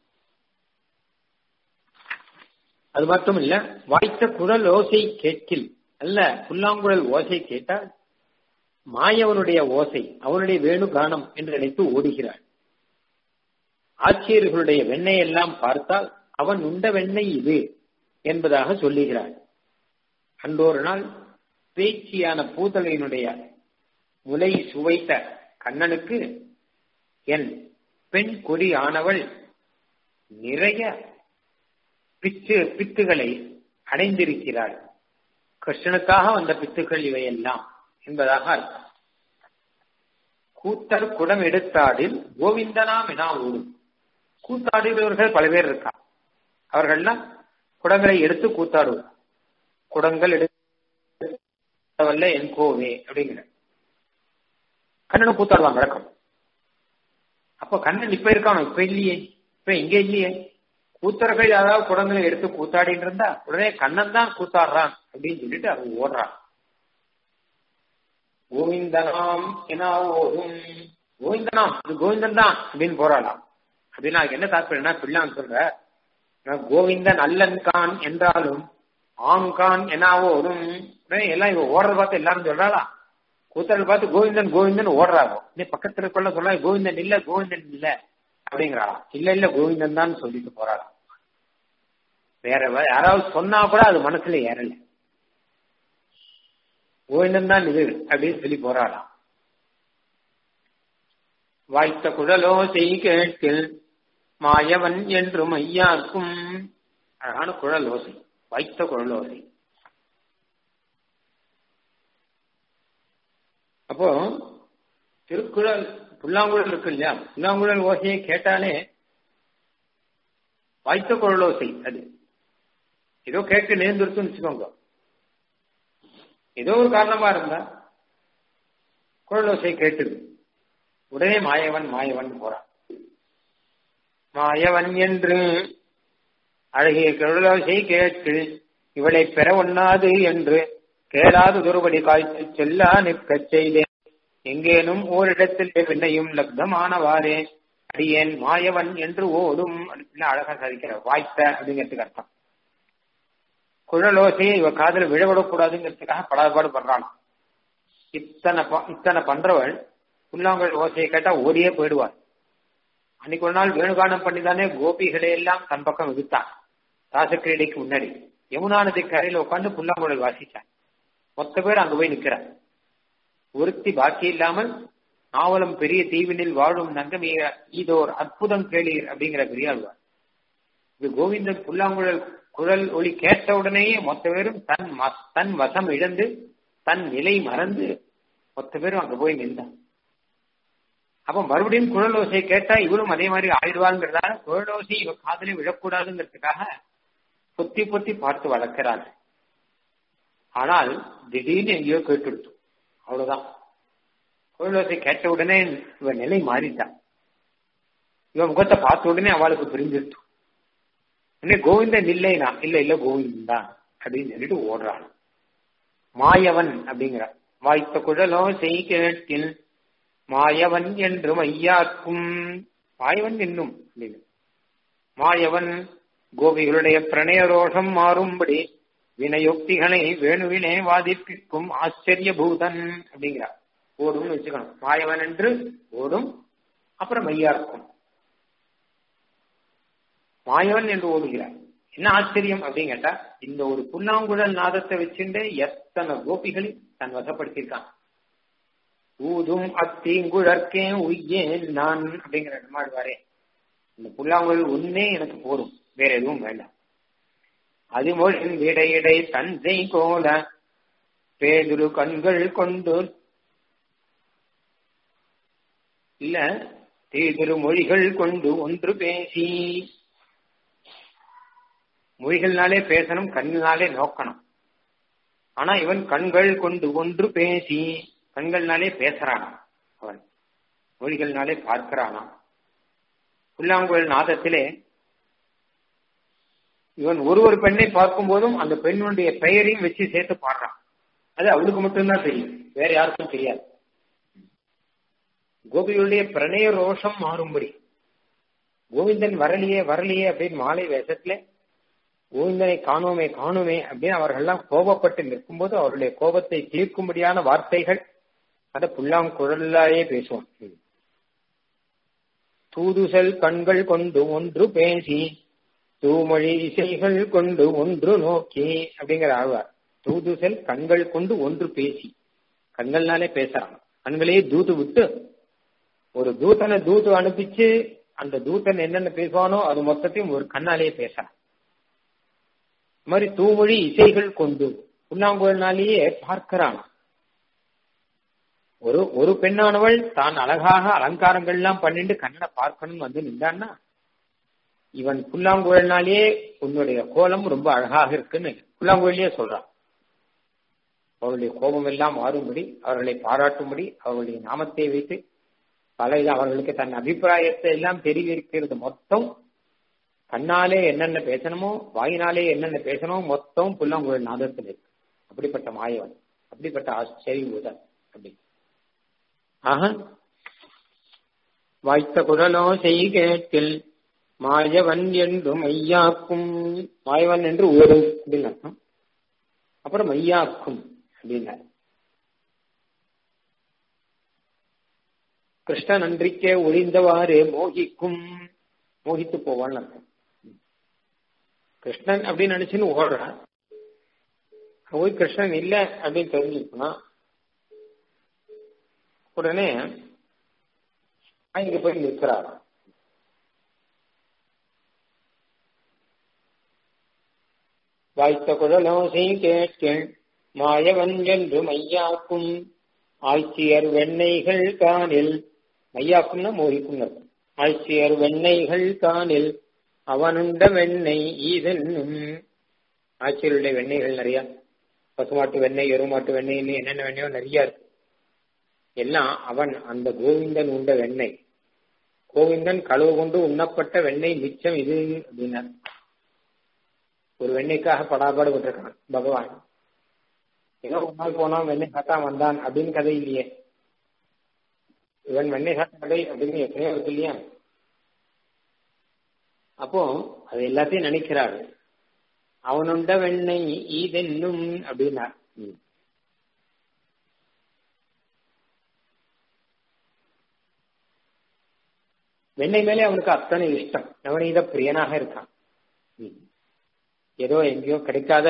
அது மட்டும் இல்ல வாய்த்த குழல் ஓசை கேட்கில் அல்ல புல்லாங்குழல் ஓசை கேட்டால் மாயவனுடைய ஓசை அவனுடைய வேணு கானம் என்று நினைத்து ஓடுகிறாள் ஆட்சியர்களுடைய வெண்ணெய் எல்லாம் பார்த்தால் அவன் உண்ட வெண்ணெய் இது என்பதாக சொல்லுகிறாள் அன்றொரு நாள் பேச்சியான பூதலையினுடைய முலை சுவைத்த கண்ணனுக்கு என் பெண் கொடி ஆனவள் நிறைய பித்து பித்துகளை அடைந்திருக்கிறாள் கிருஷ்ணனுக்காக வந்த பித்துக்கள் இவையெல்லாம் என்பதாக அர்த்தம் கூத்தர் குடம் எடுத்தாடில் கோவிந்தனாம் என ஓடும் கூத்தாடுகிறவர்கள் பல பேர் இருக்கா அவர்கள்லாம் குடங்களை எடுத்து கூத்தாடுவார் குடங்கள் எடுவல்ல என் கோவே அப்படிங்கிற கண்ணனும் கூத்தாடுவாங்க வழக்கம் அப்போ கண்ணன் இப்ப இருக்கானோ இப்ப இல்லையே இப்ப இங்க இல்லையே கூத்தர்கள் யாராவது குடங்களை எடுத்து கூத்தாடின்னு இருந்தா உடனே கண்ணன் தான் கூத்தாடுறான் அப்படின்னு சொல்லிட்டு அவன் ஓடுறான் கோவிந்தனாம் என ஓடும் கோவிந்தனாம் இது கோவிந்தன் தான் அப்படின்னு போராடலாம் அப்படின்னா என்ன தாற்பயம்னா பிள்ளான் சொல்ற கோவிந்தன் அல்லன் கான் என்றாலும் ஆங்கான் என ஓடும் எல்லாம் இவ ஓடுறத பார்த்து எல்லாரும் சொல்றாளா கூத்தர்கள் பார்த்து கோவிந்தன் கோவிந்தன் ஓடுறாங்க நீ பக்கத்துல கொள்ள சொல்ல கோவிந்தன் இல்ல கோவிந்தன் இல்ல அப்படிங்கிறாளாம் இல்ல இல்ல கோவிந்தன் தான் சொல்லிட்டு போறாளாம் வேற யாராவது சொன்னா கூட அது மனசுல ஏறல கோவிந்தன் தான் இது அப்படின்னு சொல்லி போறாளாம் வாய்த்த குழலோ செய் கேட்கில் மாயவன் என்றும் ஐயாக்கும் அழகான குழல் ஓசை வைத்த குழல் ஓசை அப்போ திருக்குறள் புல்லாங்குழல் இருக்கு இல்லையா புல்லாங்குழல் ஓசையை கேட்டாலே வாய்த்த குழல் ஓசை அது ஏதோ கேட்டு நேர்ந்துருச்சுன்னு வச்சுக்கோங்க ஏதோ ஒரு காரணமா இருந்தா குழல் ஓசை கேட்டுது உடனே மாயவன் மாயவன் போறான் மாயவன் என்று அழகிய குழலோசை கேட்டு இவளை பெற ஒண்ணாது என்று கேளாது துருபடி காய்ச்சி செல்லா நிற்கச் செய்தேன் எங்கேனும் ஓரிடத்தில் பின்னையும் லப்தமானவாறே அடியேன் மாயவன் என்று ஓடும் அப்படின்னு அழகா சாதிக்கிற வாய்த்த அப்படிங்கிறதுக்கு அர்த்தம் குழலோசையை இவ காதல விழவிடக்கூடாதுங்கிறதுக்காக படாபாடு பண்றான் இத்தனை இத்தனை பண்றவள் புல்லாங்கல் ஓசையை கேட்டா ஓடியே போயிடுவார் அன்னைக்கு ஒரு நாள் வேணுகானம் பண்ணிதானே கோபிகளை எல்லாம் தன் பக்கம் விதித்தான் ராசக்கிரீடைக்கு முன்னாடி யமுனா நதி கரையில உட்காந்து புல்லாங்குழல் வாசிச்சான் மொத்த பேர் அங்க போய் நிக்கிறார் ஒருத்தி பாக்கி இல்லாமல் நாவலம் பெரிய தீவினில் வாழும் நங்கமீக இதோர் அற்புதம் கேளீர் அப்படிங்கிற பெரியாழ்வார் இது கோவிந்தன் புல்லாங்குழல் குழல் ஒளி கேட்ட உடனேயே மொத்த பேரும் தன் தன் வசம் இழந்து தன் நிலை மறந்து மொத்த பேரும் அங்க போய் நின்றான் அப்ப மறுபடியும் குழல் ஓசை கேட்டா இவரும் அதே மாதிரி ஆயிடுவாங்கிறதால குழல் ஓசை இவ காதலே விழக்கூடாதுங்கிறதுக்காக பொத்தி பொத்தி பார்த்து வளர்க்கிறாங்க ஆனால் திடீர்னு எங்கேயோ கேட்டுடுத்து அவ்வளவுதான் குழல் ஓசை கேட்ட உடனே இவன் நிலை மாறிட்டான் இவன் முகத்தை பார்த்த உடனே அவளுக்கு புரிஞ்சிருத்து உடனே கோவிந்தன் இல்லைனா இல்ல இல்ல கோவிந்தன் தான் அப்படின்னு சொல்லிட்டு ஓடுறான் மாயவன் அப்படிங்கிற வாய்த்த குழலோ செய் கேட்டில் மாயவன் என்று மையாக்கும் மாயவன் என்னும் அப்படின்னு மாயவன் கோபிகளுடைய பிரணய ரோஷம் மாறும்படி வினயுக்திகளை வேணுவினே வாதிப்பிக்கும் ஆச்சரிய பூதன் அப்படிங்கிறார் ஓடும்னு வச்சுக்கணும் மாயவன் என்று ஓடும் அப்புறம் மையாக்கும் மாயவன் என்று ஓடுகிறார் என்ன ஆச்சரியம் அப்படின்னு கேட்டா இந்த ஒரு புல்லாங்குழல் நாதத்தை வச்சுட்டு எத்தனை கோபிகளை தன் வசப்படுத்தியிருக்கான் ஊதும் அத்தீங்குழற்கே உய்யேன் நான் அப்படிங்கிற நம்மாழ்வாரே இந்த புல்லாங்குழல் ஒன்னே எனக்கு போதும் வேற எதுவும் வேண்டாம் அது மொழி இடையிடை தந்தை கோல பேதுரு கண்கள் கொண்டு இல்ல தீதிரு மொழிகள் கொண்டு ஒன்று பேசி மொழிகள்னாலே பேசணும் கண்ணினாலே நோக்கணும் ஆனா இவன் கண்கள் கொண்டு ஒன்று பேசி கண்கள்னாலே பேசுறானா அவன் மொழிகள்னாலே பார்க்கிறானா புல்லாங்குழல் நாதத்திலே இவன் ஒரு ஒரு பெண்ணை பார்க்கும் போதும் அந்த பெண்ணுடைய பெயரையும் வச்சு சேர்த்து பாடுறான் அது அவளுக்கு மட்டும்தான் தெரியும் வேற யாருக்கும் தெரியாது கோபிகளுடைய பிரணய ரோஷம் மாறும்படி கோவிந்தன் வரலையே வரலையே அப்படின்னு மாலை வேஷத்துல கோவிந்தனை காணோமே காணோமே அப்படின்னு அவர்கள்லாம் கோபப்பட்டு நிற்கும்போது அவருடைய கோபத்தை தீர்க்கும்படியான வார்த்தைகள் அத புல்லாங்குழலாயே பேசுவோம் தூதுசல் கண்கள் கொண்டு ஒன்று பேசி தூமொழி இசைகள் கொண்டு ஒன்று நோக்கி அப்படிங்கிற ஆழ்வார் தூதுசல் கண்கள் கொண்டு ஒன்று பேசி கண்கள்னாலே பேசுறாங்க கண்களையே தூது விட்டு ஒரு தூதனை தூது அனுப்பிச்சு அந்த தூதன் என்னென்ன பேசுவானோ அது மொத்தத்தையும் ஒரு கண்ணாலேயே பேசுறான் இது மாதிரி தூமொழி இசைகள் கொண்டு புல்லாங்குழல்னாலேயே பார்க்கிறான் ஒரு ஒரு பெண்ணானவள் தான் அழகாக அலங்காரங்கள் எல்லாம் பண்ணிட்டு கண்ணனை பார்க்கணும்னு வந்து நின்றான்னா இவன் புல்லாங்குழல்னாலேயே உன்னுடைய கோலம் ரொம்ப அழகாக இருக்குன்னு புல்லாங்குழலே சொல்றான் அவருடைய கோபம் எல்லாம் மாறும்படி அவர்களை பாராட்டும்படி அவருடைய நாமத்தை வைத்து பல அவர்களுக்கு தன் அபிப்பிராயத்தை எல்லாம் தெரிவிக்கிறது மொத்தம் கண்ணாலே என்னென்ன பேசணுமோ வாயினாலே என்னென்ன பேசணுமோ மொத்தம் புல்லாங்குழல் நாதத்தில் இருக்கு அப்படிப்பட்ட மாயவன் அப்படிப்பட்ட ஆச்சரியம் அப்படி ஆக வாய்த்த குரலோ செய் கேட்டில் மாயவன் என்று மையாக்கும் மாயவன் என்று ஒரு அப்படின்னு அர்த்தம் அப்புறம் மையாக்கும் அப்படின்னார் கிருஷ்ண நன்றிக்கே ஒளிந்தவாறு மோகிக்கும் மோகித்து போவான்னு அர்த்தம் கிருஷ்ணன் அப்படின்னு நினைச்சுன்னு ஓடுறான் போய் கிருஷ்ணன் இல்ல அப்படின்னு தெரிஞ்சுக்கனா உடனே இங்க போய் நிற்கிறாராம் வாய்த்த குழலோசை கேட்கேன் மாயவன் என்று மையாக்கும் ஆட்சியர் வெண்ணெய்கள் காணில் மையாக்கும்னா மோகிக்கும் அர்த்தம் ஆட்சியர் வெண்ணெய்கள் காணில் அவனுண்ட வெண்ணெய் ஈதன்னும் ஆட்சியருடைய வெண்ணெய்கள் நிறைய பசுமாட்டு வெண்ணெய் எருமாட்டு வெண்ணெய் என்னென்ன வெண்ணெயோ நிறைய இருக்கு எல்லாம் அவன் அந்த கோவிந்தன் உண்ட வெண்ணெய் கோவிந்தன் களவு கொண்டு உண்ணப்பட்ட வெண்ணெய் மிச்சம் இது அப்படின்னா ஒரு வெண்ணெய்க்காக படாபாடு விட்டுருக்கான் பகவான் ஏதோ ஒரு நாள் போனான் வெண்ணெய் சாத்தா வந்தான் அப்படின்னு கதை இல்லையே இவன் வெண்ணெய் சாத்த கதை அப்படின்னு எத்தனையோ இருக்கு இல்லையா அப்போ அது எல்லாத்தையும் நினைக்கிறாரு அவனுண்ட வெண்ணெய் ஈதென்னும் அப்படின்னார் வெண்ணெய் மேலே அவனுக்கு அத்தனை இஷ்டம் நவநீத பிரியனாக இருக்கான் ஏதோ எங்கேயோ கிடைக்காத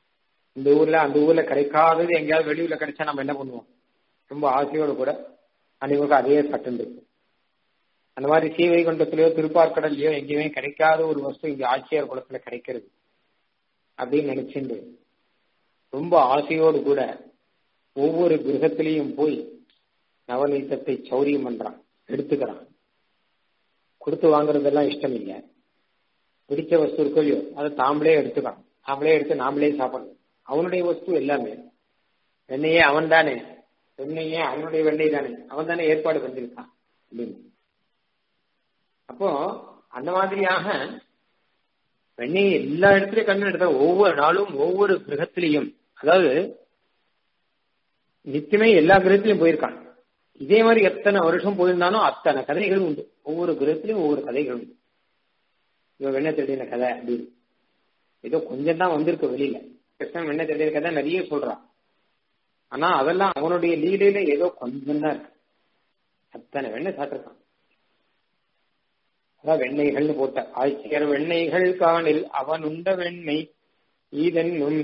இந்த ஊர்ல அந்த ஊர்ல கிடைக்காதது எங்கேயாவது வெளியூர்ல கிடைச்சா நம்ம என்ன பண்ணுவோம் ரொம்ப ஆசையோடு கூட அன்னைக்கு அதே சட்டம் இருக்கு அந்த மாதிரி சீவைகுண்டத்திலயோ திருப்பார்கடல்லையோ எங்கேயுமே கிடைக்காத ஒரு வஸ்து இங்க ஆட்சியார் குளத்துல கிடைக்கிறது அப்படின்னு நினைச்சுண்டு ரொம்ப ஆசையோடு கூட ஒவ்வொரு கிரகத்திலையும் போய் நவநீதத்தை சௌரியம் பண்றான் எடுத்துக்கிறான் கொடுத்து வாங்குறதெல்லாம் இஷ்டம் இல்லை பிடிச்ச வஸ்து இருக்கோ இல்லையோ அதை தாம்பளே எடுத்துக்கலாம் தாம்பளே எடுத்து நாமளே சாப்பிடணும் அவனுடைய வஸ்து எல்லாமே வெண்ணையே அவன் தானே வெண்ணையே அவனுடைய வெண்ணெய் தானே அவன் தானே ஏற்பாடு பண்ணிருக்கான் அப்படின்னு அப்போ அந்த மாதிரியாக வெண்ணெய் எல்லா இடத்துலயும் கண்ணு எடுத்த ஒவ்வொரு நாளும் ஒவ்வொரு கிரகத்திலையும் அதாவது நித்தியமே எல்லா கிரகத்திலையும் போயிருக்கான் இதே மாதிரி எத்தனை வருஷம் போயிருந்தாலும் அத்தனை கதைகள் உண்டு ஒவ்வொரு கிரகத்திலையும் ஒவ்வொரு கதைகள் உண்டு இவன் வெண்ணை திருடின கதை அப்படின்னு ஏதோ கொஞ்சம் தான் வந்திருக்கு வெளியில கிருஷ்ணன் வெண்ணை திருடின கதை நிறைய சொல்றான் ஆனா அதெல்லாம் அவனுடைய லீலையில ஏதோ கொஞ்சம் தான் இருக்கு அத்தனை வெண்ணெய் சாப்பிட்டுருக்கான் அதான் வெண்ணெய்கள்னு போட்ட ஆட்சியர் வெண்ணெய்கள் காணில் அவன் உண்ட வெண்ணெய் ஈதென்னும்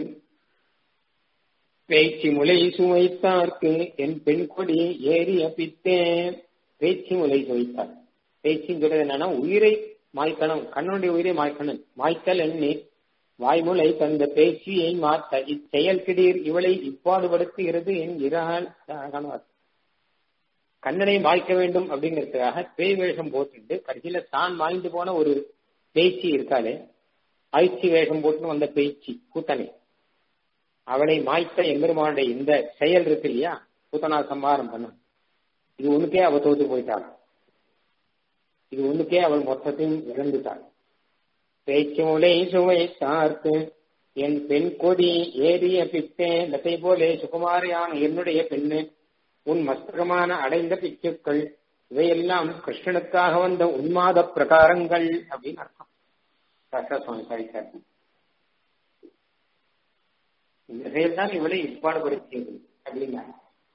பேச்சு முலை சுவைத்தார்க்கு என் பெண் கொடி ஏறிய பித்தே பேச்சு முலை சுவைத்தார் பேச்சுங்கிறது என்னன்னா உயிரை மாய்க்கணும் கண்ணனுடைய உயிரை மாய்க்கணும் மாய்க்கல் எண்ணி வாய்மொழி தந்த பேச்சியை மாற்ற இச்செயல் கிடீர் இவளை இப்பாடுபடுத்துகிறது என் இறால் கண்ணனை மாய்க்க வேண்டும் அப்படிங்கிறதுக்காக பேய் வேஷம் போட்டுட்டு கடைசியில தான் மாய்ந்து போன ஒரு பேச்சு இருக்காளே ஆய்ச்சி வேஷம் போட்டுன்னு வந்த பேச்சு கூத்தனை அவளை மாய்த்த எம்பெருமானுடைய இந்த செயல் இருக்கு இல்லையா கூத்தனா சம்பாரம் பண்ண இது ஒண்ணுக்கே அவ தோத்து போயிட்டாள் இது ஒண்ணுக்கே அவள் மொத்தத்தையும் இழந்துட்டாள் பேச்சு முலை சுவை சார்த்து என் பெண் கொடி ஏறிய பித்தே லத்தை போலே சுகுமாரியான என்னுடைய பெண்ணு உன் மஸ்தகமான அடைந்த பிச்சுக்கள் இவையெல்லாம் கிருஷ்ணனுக்காக வந்த உன்மாத பிரகாரங்கள் அப்படின்னு அர்த்தம் ராசா சுவாமி சாதித்தார் இந்த செயல் தான் இவளை இப்பாடுபடுத்தியது அப்படின்னா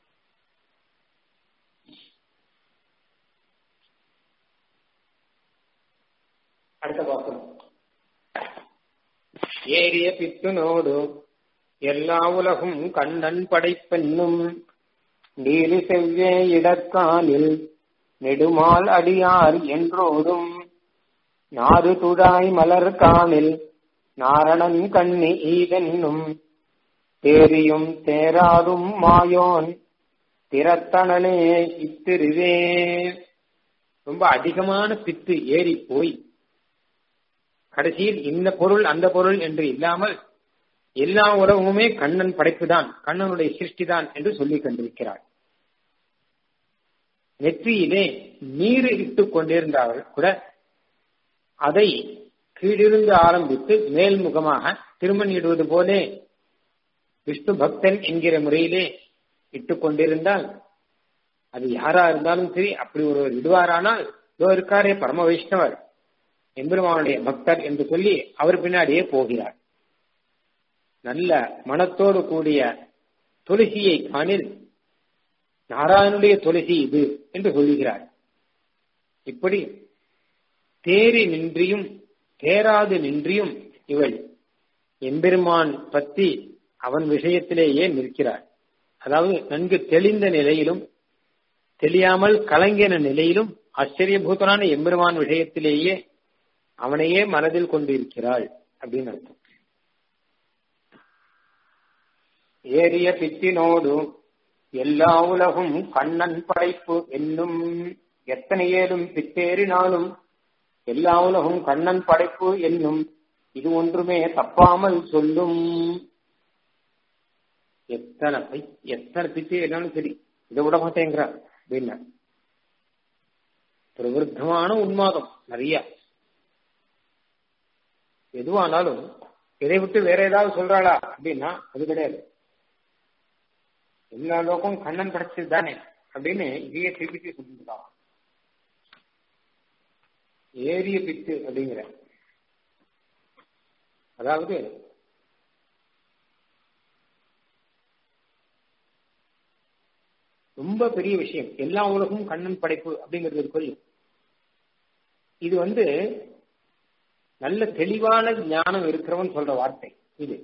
அடுத்த பாசம் ஏறிய பித்துனோடு எல்லா உலகும் கண்ணன் படைப்பென்னும் நீலி செவ்வே இடக்காலில் நெடுமால் அடியார் என்றோடும் நாறு துடாய் மலர் காணில் நாரணன் கண்ணி ஈதென்னும் தேரியும் தேராதும் மாயோன் திறத்தனலே இத்திருவே ரொம்ப அதிகமான பித்து ஏறி போய் கடைசியில் இந்த பொருள் அந்த பொருள் என்று இல்லாமல் எல்லா உறவுமே கண்ணன் படைப்புதான் கண்ணனுடைய சிருஷ்டிதான் என்று சொல்லிக் கொண்டிருக்கிறார் நெற்றியிலே நீர் இட்டுக் கொண்டிருந்தார்கள் கூட அதை கீழிருந்து ஆரம்பித்து மேல்முகமாக திருமணிடுவது போலே விஷ்ணு பக்தன் என்கிற முறையிலே இட்டுக் கொண்டிருந்தால் அது யாரா இருந்தாலும் சரி அப்படி ஒருவர் இடுவாரானால் இதோ இருக்காரே பரம வைஷ்ணவர் எம்பெருமானுடைய பக்தர் என்று சொல்லி அவர் பின்னாடியே போகிறார் நல்ல மனத்தோடு கூடிய துளசியை காணில் நாராயணுடைய துளசி இது என்று சொல்லுகிறார் இப்படி தேறி நின்றியும் தேராது நின்றியும் இவள் எம்பெருமான் பற்றி அவன் விஷயத்திலேயே நிற்கிறார் அதாவது நன்கு தெளிந்த நிலையிலும் தெரியாமல் கலங்கின நிலையிலும் ஆச்சரியபூதனான எம்பெருமான் விஷயத்திலேயே அவனையே மனதில் கொண்டு இருக்கிறாள் அப்படின்னு அர்த்தம் ஏறிய பித்தினோடு எல்லா உலகும் கண்ணன் படைப்பு என்னும் எத்தனை ஏழும் பித்தேறினாலும் எல்லா உலகும் கண்ணன் படைப்பு என்னும் இது ஒன்றுமே தப்பாமல் சொல்லும் எத்தனை பை எத்தனை பிச்சை என்னாலும் சரி இதை விட மாட்டேங்கிறார் அப்படின்னா பிரவருத்தமான உன்மாதம் நிறைய எதுவானாலும் இதை விட்டு வேற ஏதாவது சொல்றாளா அப்படின்னா அது கிடையாது எல்லா லோகம் கண்ணன் படைச்சது தானே அப்படின்னு இதையே திருப்பி சொல்லிருக்கான் ஏரிய பித்து அப்படிங்கிற அதாவது ரொம்ப பெரிய விஷயம் எல்லா உலகமும் கண்ணன் படைப்பு அப்படிங்கிறது இருக்கு இது வந்து நல்ல தெளிவான ஞானம் இருக்கிறவன் சொல்ற வார்த்தை இது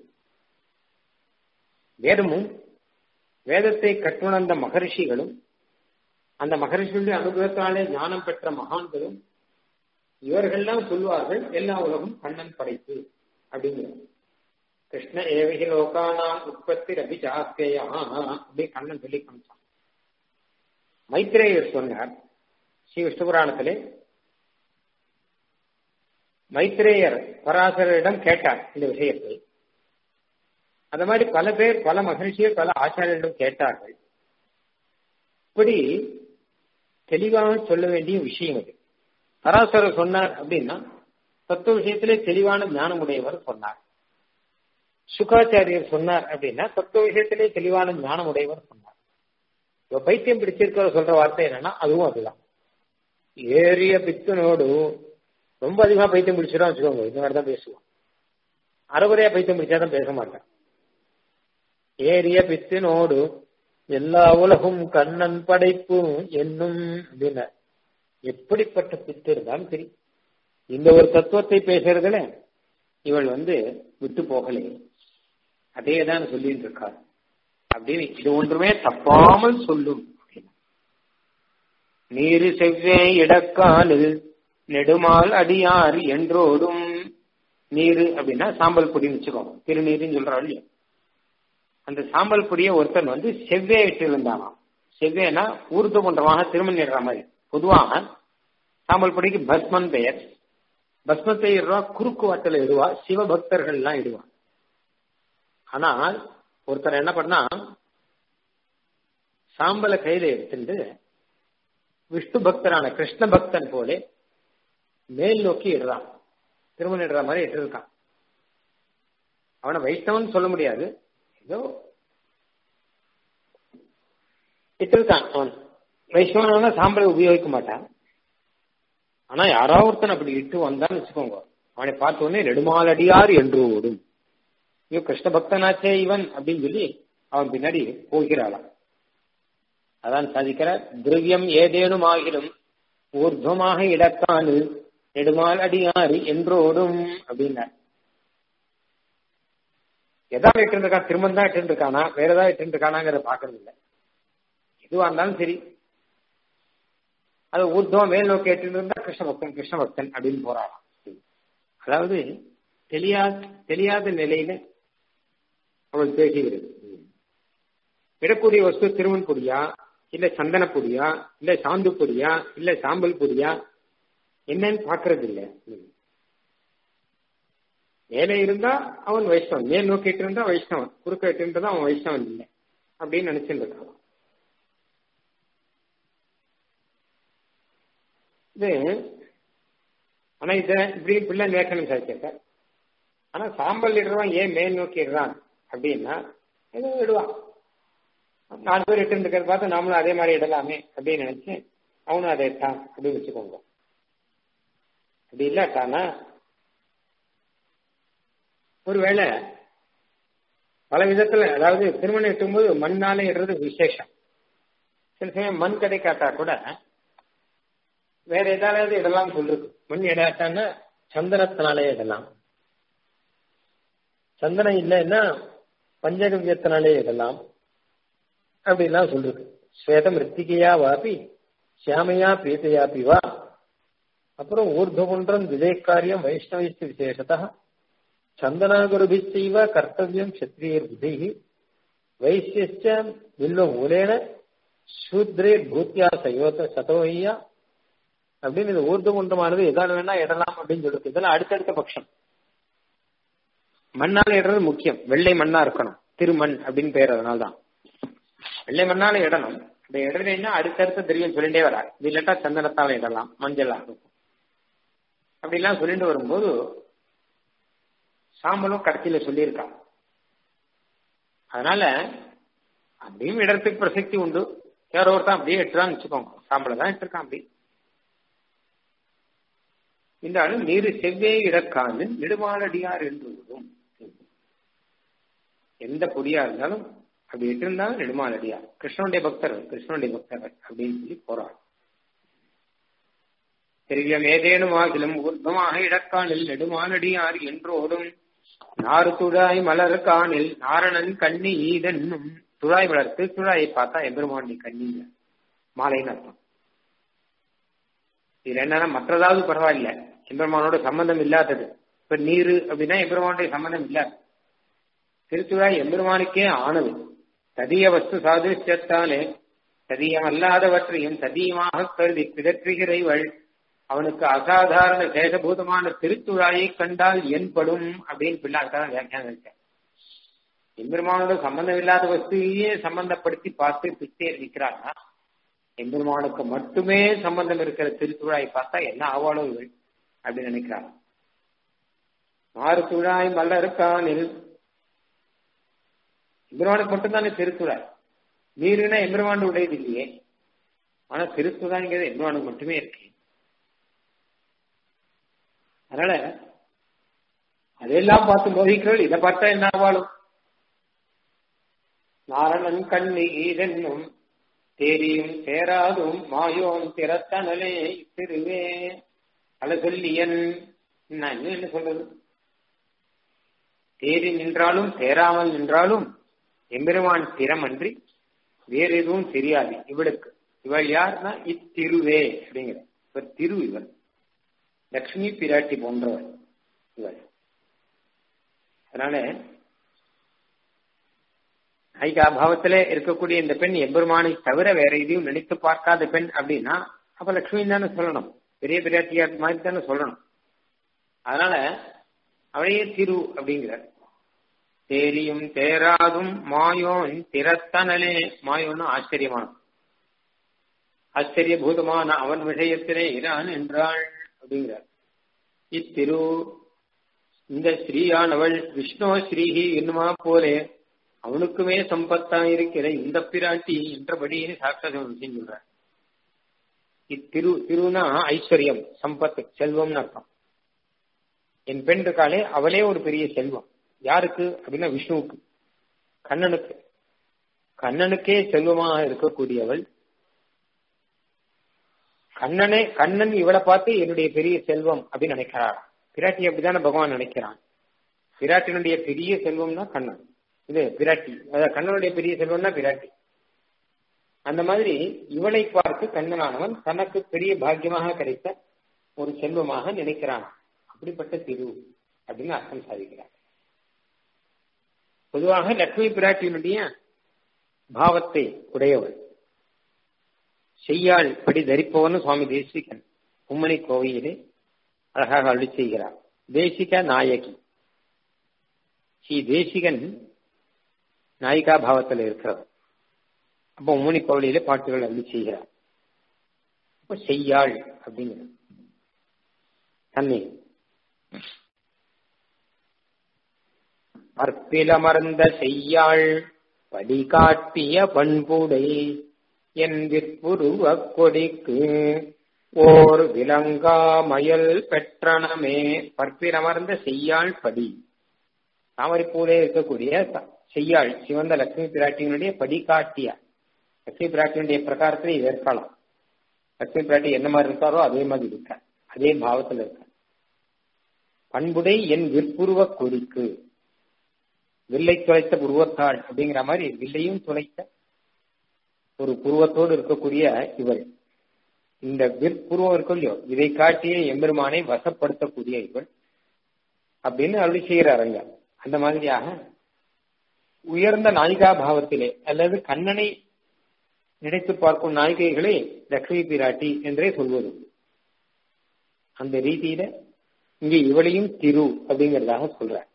வேதமும் வேதத்தை கற்றுணர்ந்த மகர்ஷிகளும் அந்த மகரிஷியுடைய அனுகிரகத்தாலே ஞானம் பெற்ற மகான்களும் இவர்கள்லாம் சொல்வார்கள் எல்லா உலகம் கண்ணன் படைப்பு அப்படிங்கிறது கிருஷ்ண ஏவகி லோகானாம் உற்பத்தி ரபி ஜாஸ்தேயா அப்படி கண்ணன் சொல்லி காமிச்சான் மைத்ரேயர் சொன்னார் ஸ்ரீ விஷ்ணு புராணத்திலே மைத்ரேயர் பராசரிடம் கேட்டார் இந்த விஷயத்தை அந்த மாதிரி பல பேர் பல மகிழ்ச்சியர் பல ஆச்சாரியர்களிடம் கேட்டார்கள் இப்படி தெளிவாக சொல்ல வேண்டிய விஷயம் அது பராசரர் சொன்னார் அப்படின்னா தத்துவ விஷயத்திலே தெளிவான ஞானம் உடையவர் சொன்னார் சுகாச்சாரியர் சொன்னார் அப்படின்னா தத்துவ விஷயத்திலே தெளிவான ஞானம் உடையவர் சொன்னார் இப்ப பைத்தியம் பிடிச்சிருக்கிற சொல்ற வார்த்தை என்னன்னா அதுவும் அதுதான் ஏறிய பித்தனோடு ரொம்ப அதிகமா பைத்தியம் பிடிச்சிடும் வச்சுக்கோங்க இந்த மாதிரி தான் பேசுவோம் அறுபதையா பைத்தியம் பிடிச்சாதான் பேச மாட்டேன் ஏறிய பித்தினோடு எல்லா உலகும் கண்ணன் படைப்பு என்னும் அப்படின்னா எப்படிப்பட்ட பித்து இருந்தாலும் சரி இந்த ஒரு தத்துவத்தை பேசுறதுல இவள் வந்து விட்டு போகலே அதே தான் சொல்லிட்டு இருக்கார் அப்படின்னு இது ஒன்றுமே தப்பாமல் சொல்லும் நீரு செவ்வே இடக்காலில் நெடுமால் அடியார் என்றோடும் நீரு அப்படின்னா சாம்பல் பொடின்னு வச்சுக்கோங்க திருநீருன்னு சொல்றாள் இல்லையா அந்த சாம்பல் பொடிய ஒருத்தன் வந்து செவ்வே இட்டு இருந்தானாம் செவ்வேனா ஊர்து கொண்டமாக திருமணிடுற மாதிரி பொதுவாக சாம்பல் பொடிக்கு பஸ்மன் பெயர் பஸ்மத்தை இடுவா குறுக்கு வாட்டில் இடுவா சிவபக்தர்கள் எல்லாம் இடுவா ஆனால் ஒருத்தர் என்ன பண்ணா சாம்பலை கையில எடுத்துட்டு விஷ்ணு பக்தரான கிருஷ்ண பக்தன் போல மேல் நோக்கி இடுறான் திருமணம் இடுற மாதிரி இட்டு இருக்கான் அவனை வைஷ்ணவன் சொல்ல முடியாது ஏதோ இட்டிருக்கான் அவன் வைஷ்ணவனான சாம்பலை உபயோகிக்க மாட்டான் ஆனா யாராவது ஒருத்தன் அப்படி இட்டு வந்தான்னு வச்சுக்கோங்க அவனை பார்த்த உடனே நெடுமாலடியார் என்று ஓடும் ஐயோ கிருஷ்ண பக்தனாச்சே இவன் அப்படின்னு சொல்லி அவன் பின்னாடி போகிறாளாம் அதான் சாதிக்கிற திரவியம் ஏதேனும் ஆகிலும் ஊர்துவமாக இடக்கானு நெடுமால் அடியாறு என்றோடும் அப்படின்னார் எதாவது இட்டு இருக்கான் திரும்ப தான் இட்டு இருக்கானா வேற ஏதாவது இட்டு இருக்கானாங்கிறத பாக்குறது இல்லை எதுவா இருந்தாலும் சரி அது ஊர்துவம் மேல் நோக்கி எட்டு இருந்தா கிருஷ்ண பக்தன் கிருஷ்ண பக்தன் அப்படின்னு போறாராம் அதாவது தெரியாத தெரியாத நிலையில அவள் பேசுகிறது விடக்கூடிய வஸ்து திருமண் பொடியா இல்ல சந்தன பொடியா இல்ல சாந்து பொடியா இல்ல சாம்பல் பொடியா என்னன்னு பாக்குறது இல்ல மேலே இருந்தா அவன் வைஷ்ணவன் மேல் நோக்கிட்டு இருந்தா வைஷ்ணவன் குறுக்க இருந்தா அவன் வைஷ்ணவன் இல்லை அப்படின்னு நினைச்சுட்டு இருக்கான் இது ஆனா இத இப்படி பிள்ளை நேக்கணும் சார் ஆனா சாம்பல் இடுறவன் ஏன் மேல் நோக்கி இடுறான் அப்படின்னா ஏதோ இடுவான் நாலு பேர் இட்டு இருக்கிறத பார்த்து நாமளும் அதே மாதிரி இடலாமே அப்படின்னு நினைச்சு அவனும் அதை இட்டான் அப்படின்னு வச்சுக்கோங்க அப்படி இல்லாட்டானா ஒருவேளை பல விதத்துல அதாவது திருமணம் இட்டும்போது மண்ணால இடுறது விசேஷம் சில சமயம் மண் கிடைக்காட்டா கூட வேற ஏதாவது இடலாம் சொல்றது மண் இடாட்டான்னா சந்தனத்தினாலே இடலாம் சந்தனம் இல்லைன்னா பஞ்சகவியத்தினாலே இடலாம் அப்படிலாம் சொல்றது ஸ்வேதம் ரித்திகையா வாபி சியாமையா பிரீத்தையாபி வா அப்புறம் ஊர்துகுன்றம் விவேக்காரியம் வைஷ்ணவிஸ்து விசேஷத்தா சந்தனாகுருபிச்சைவ கர்த்தவியம் கஷத்திரியர் புதை வைசியச்ச வில்வ மூலேன சூத்ரே பூத்தியா சயோத சதோய்யா அப்படின்னு இந்த ஊர்துகுன்றமானது எதால வேணா இடலாம் அப்படின்னு சொல்லிருக்கு இதெல்லாம் அடுத்தடுத்த பட்சம் மண்ணால இடுறது முக்கியம் வெள்ளை மண்ணா இருக்கணும் திருமண் அப்படின்னு பேர் அதனால்தான் வெள்ளை மண்ணால இடணும் இந்த இடலைன்னா அடுத்தடுத்த தெரியும் சொல்லிட்டே வரா இது இல்லாட்டா சந்தனத்தால இடலாம் மஞ்சள் ஆகும் அப்படிலாம் சொல்லிட்டு வரும்போது சாம்பலும் கடைசியில சொல்லியிருக்கா அதனால அப்படியும் இடத்துக்கு பிரசக்தி உண்டு யாரோ ஒருத்தன் அப்படியே எட்டுறான்னு வச்சுக்கோங்க சாம்பலை தான் எடுத்திருக்கான் அப்படி இந்த ஆளு நீரு செவ்வே இடக்காது நெடுமாலடியார் என்று விடும் எந்த பொடியா இருந்தாலும் அப்படி இருந்தாலும் நெடுமாலடியார் கிருஷ்ணனுடைய பக்தர் கிருஷ்ணனுடைய பக்தர் அப்படின்னு சொல்லி போறார் தெரிவியம் ஏதேனும் ஆகிலும் உர்வமாக இடக்கானில் நெடுமாலடியார் என்றோடும் நாறு துழாய் மலர் காணில் நாரணன் கண்ணி ஈதன்னும் துழாய் வளர்த்து துழாயை பார்த்தா எம்பெருமாண்டி கண்ணிங்க மாலைன்னு அர்த்தம் இது என்னன்னா மற்றதாவது பரவாயில்ல எம்பெருமானோட சம்பந்தம் இல்லாதது இப்ப நீரு அப்படின்னா எம்பெருமானுடைய சம்பந்தம் இல்லாது திருத்துழாய் எம்பெருமானுக்கே ஆனது ததிய வஸ்து சாதுஷ்யத்தாலே சதியம் அல்லாதவற்றையும் சதியமாக கருதி பிதற்றுகிறவள் அவனுக்கு அசாதாரண சேஷபூதமான திருத்துழாயை கண்டால் என்படும் அப்படின்னு பிள்ளாக்கான வியாக்கியானம் இருக்கேன் எம்பெருமானோட சம்பந்தம் இல்லாத வஸ்துவையே சம்பந்தப்படுத்தி பார்த்து பிச்சை நிற்கிறான்னா எம்பெருமானுக்கு மட்டுமே சம்பந்தம் இருக்கிற திருத்துழாயை பார்த்தா என்ன ஆவாளோ இவள் அப்படின்னு நினைக்கிறாங்க ஆறு துழாய் மலருக்கானில் எம்பெருமானுக்கு மட்டும்தானே திருத்துழாய் நீருனா எம்பெருமான் உடையது இல்லையே ஆனா திருத்துழாய்ங்கிறது எம்பெருமானுக்கு மட்டுமே இருக்கு அதனால அதையெல்லாம் பார்த்து மோதிக்கிறவள் இதை பார்த்தா என்ன ஆவாளும் நாரணன் கண்ணி ஈதென்னும் தேரியும் சேராதும் மாயோன் திறத்தனலே திருவே அல சொல்லியன் நான் இன்னும் என்ன சொல்றது தேறி நின்றாலும் தேராமல் நின்றாலும் எம்பெருமான் திறமன்றி வேற எதுவும் தெரியாது இவளுக்கு இவள் யார்னா இத்திருவே அப்படிங்கிற இவர் திரு இவள் லக்ஷ்மி பிராட்டி போன்றவள் இவள் அதனால ஐகாபாவத்திலே இருக்கக்கூடிய இந்த பெண் எம்பெருமானை தவிர வேற எதையும் நினைத்து பார்க்காத பெண் அப்படின்னா அப்ப லக்ஷ்மி தானே சொல்லணும் பெரிய பிராட்டியார் மாதிரி தானே சொல்லணும் அதனால அவளையே திரு அப்படிங்கிறார் தேரியும் தேராதும் மாயோன் திறத்தனலே மாயோன்னு ஆச்சரியமான ஆச்சரியபூதமான அவன் விஷயத்திலே இரான் என்றாள் அப்படிங்கிறார் இத்திரு இந்த ஸ்ரீயானவள் விஷ்ணு ஸ்ரீஹி என்னுமா போலே அவனுக்குமே சம்பத்தா இருக்கிற இந்த பிராட்டி என்றபடியே சாட்சாத் சொல்றார் இத்திரு திருனா ஐஸ்வர்யம் சம்பத்து செல்வம்னு அர்த்தம் என் பெண் இருக்காளே அவளே ஒரு பெரிய செல்வம் யாருக்கு அப்படின்னா விஷ்ணுவுக்கு கண்ணனுக்கு கண்ணனுக்கே செல்வமாக இருக்கக்கூடியவள் கண்ணனே கண்ணன் இவளை பார்த்து என்னுடைய பெரிய செல்வம் அப்படின்னு நினைக்கிறாள் பிராட்டி அப்படித்தானே பகவான் நினைக்கிறான் பிராட்டினுடைய பெரிய செல்வம்னா கண்ணன் இது பிராட்டி அதாவது கண்ணனுடைய பெரிய செல்வம்னா பிராட்டி அந்த மாதிரி இவளை பார்த்து கண்ணனானவன் தனக்கு பெரிய பாக்கியமாக கிடைத்த ஒரு செல்வமாக நினைக்கிறான் அப்படிப்பட்ட திரு அப்படின்னு அர்த்தம் சாதிக்கிறார் பொதுவாக லட்சுமி பிராட்டியினுடைய பாவத்தை உடையவள் செய்யாள் படி தரிப்பவன் சுவாமி தேசிகன் உம்மணி கோவையிலே அழகாக அள்ளி செய்கிறார் தேசிக நாயகி ஸ்ரீ தேசிகன் நாயிகா பாவத்தில் இருக்கிறவர் அப்போ உம்மணி கோவிலிலே பாட்டுகள் அள்ளி செய்கிறார் அப்போ செய்யாள் அப்படிங்கிற தன்னை அற்பிலமர்ந்த செய்யாள் படிகாட்டிய பண்புடை என் விற்புருவ கொடிக்கு ஓர் விலங்காமயல் பெற்றனமே பற்பிலமர்ந்த செய்யாள் படி தாமரைப்பூலே இருக்கக்கூடிய செய்யாள் சிவந்த லட்சுமி பிராட்டியினுடைய படிகாட்டிய லட்சுமி பிராட்டியினுடைய பிரகாரத்தில் இது இருக்கலாம் லட்சுமி பிராட்டி என்ன மாதிரி இருக்காரோ அதே மாதிரி இருக்க அதே பாவத்தில் இருக்க பண்புடை என் விற்புருவ கொடிக்கு வில்லை துளைத்த புருவத்தாள் அப்படிங்கிற மாதிரி வில்லையும் துளைத்த ஒரு புருவத்தோடு இருக்கக்கூடிய இவள் இந்த விற்புருவம் இருக்கும் இல்லையோ இதை காட்டிய எம்பெருமானை வசப்படுத்தக்கூடிய இவள் அப்படின்னு அருளி செய்கிறார் அங்க அந்த மாதிரியாக உயர்ந்த நாயிகா பாவத்திலே அல்லது கண்ணனை நினைத்து பார்க்கும் நாயிகைகளே லக்ஷ்மி பிராட்டி என்றே சொல்வது அந்த ரீதியில இங்கே இவளையும் திரு அப்படிங்கிறதாக சொல்ற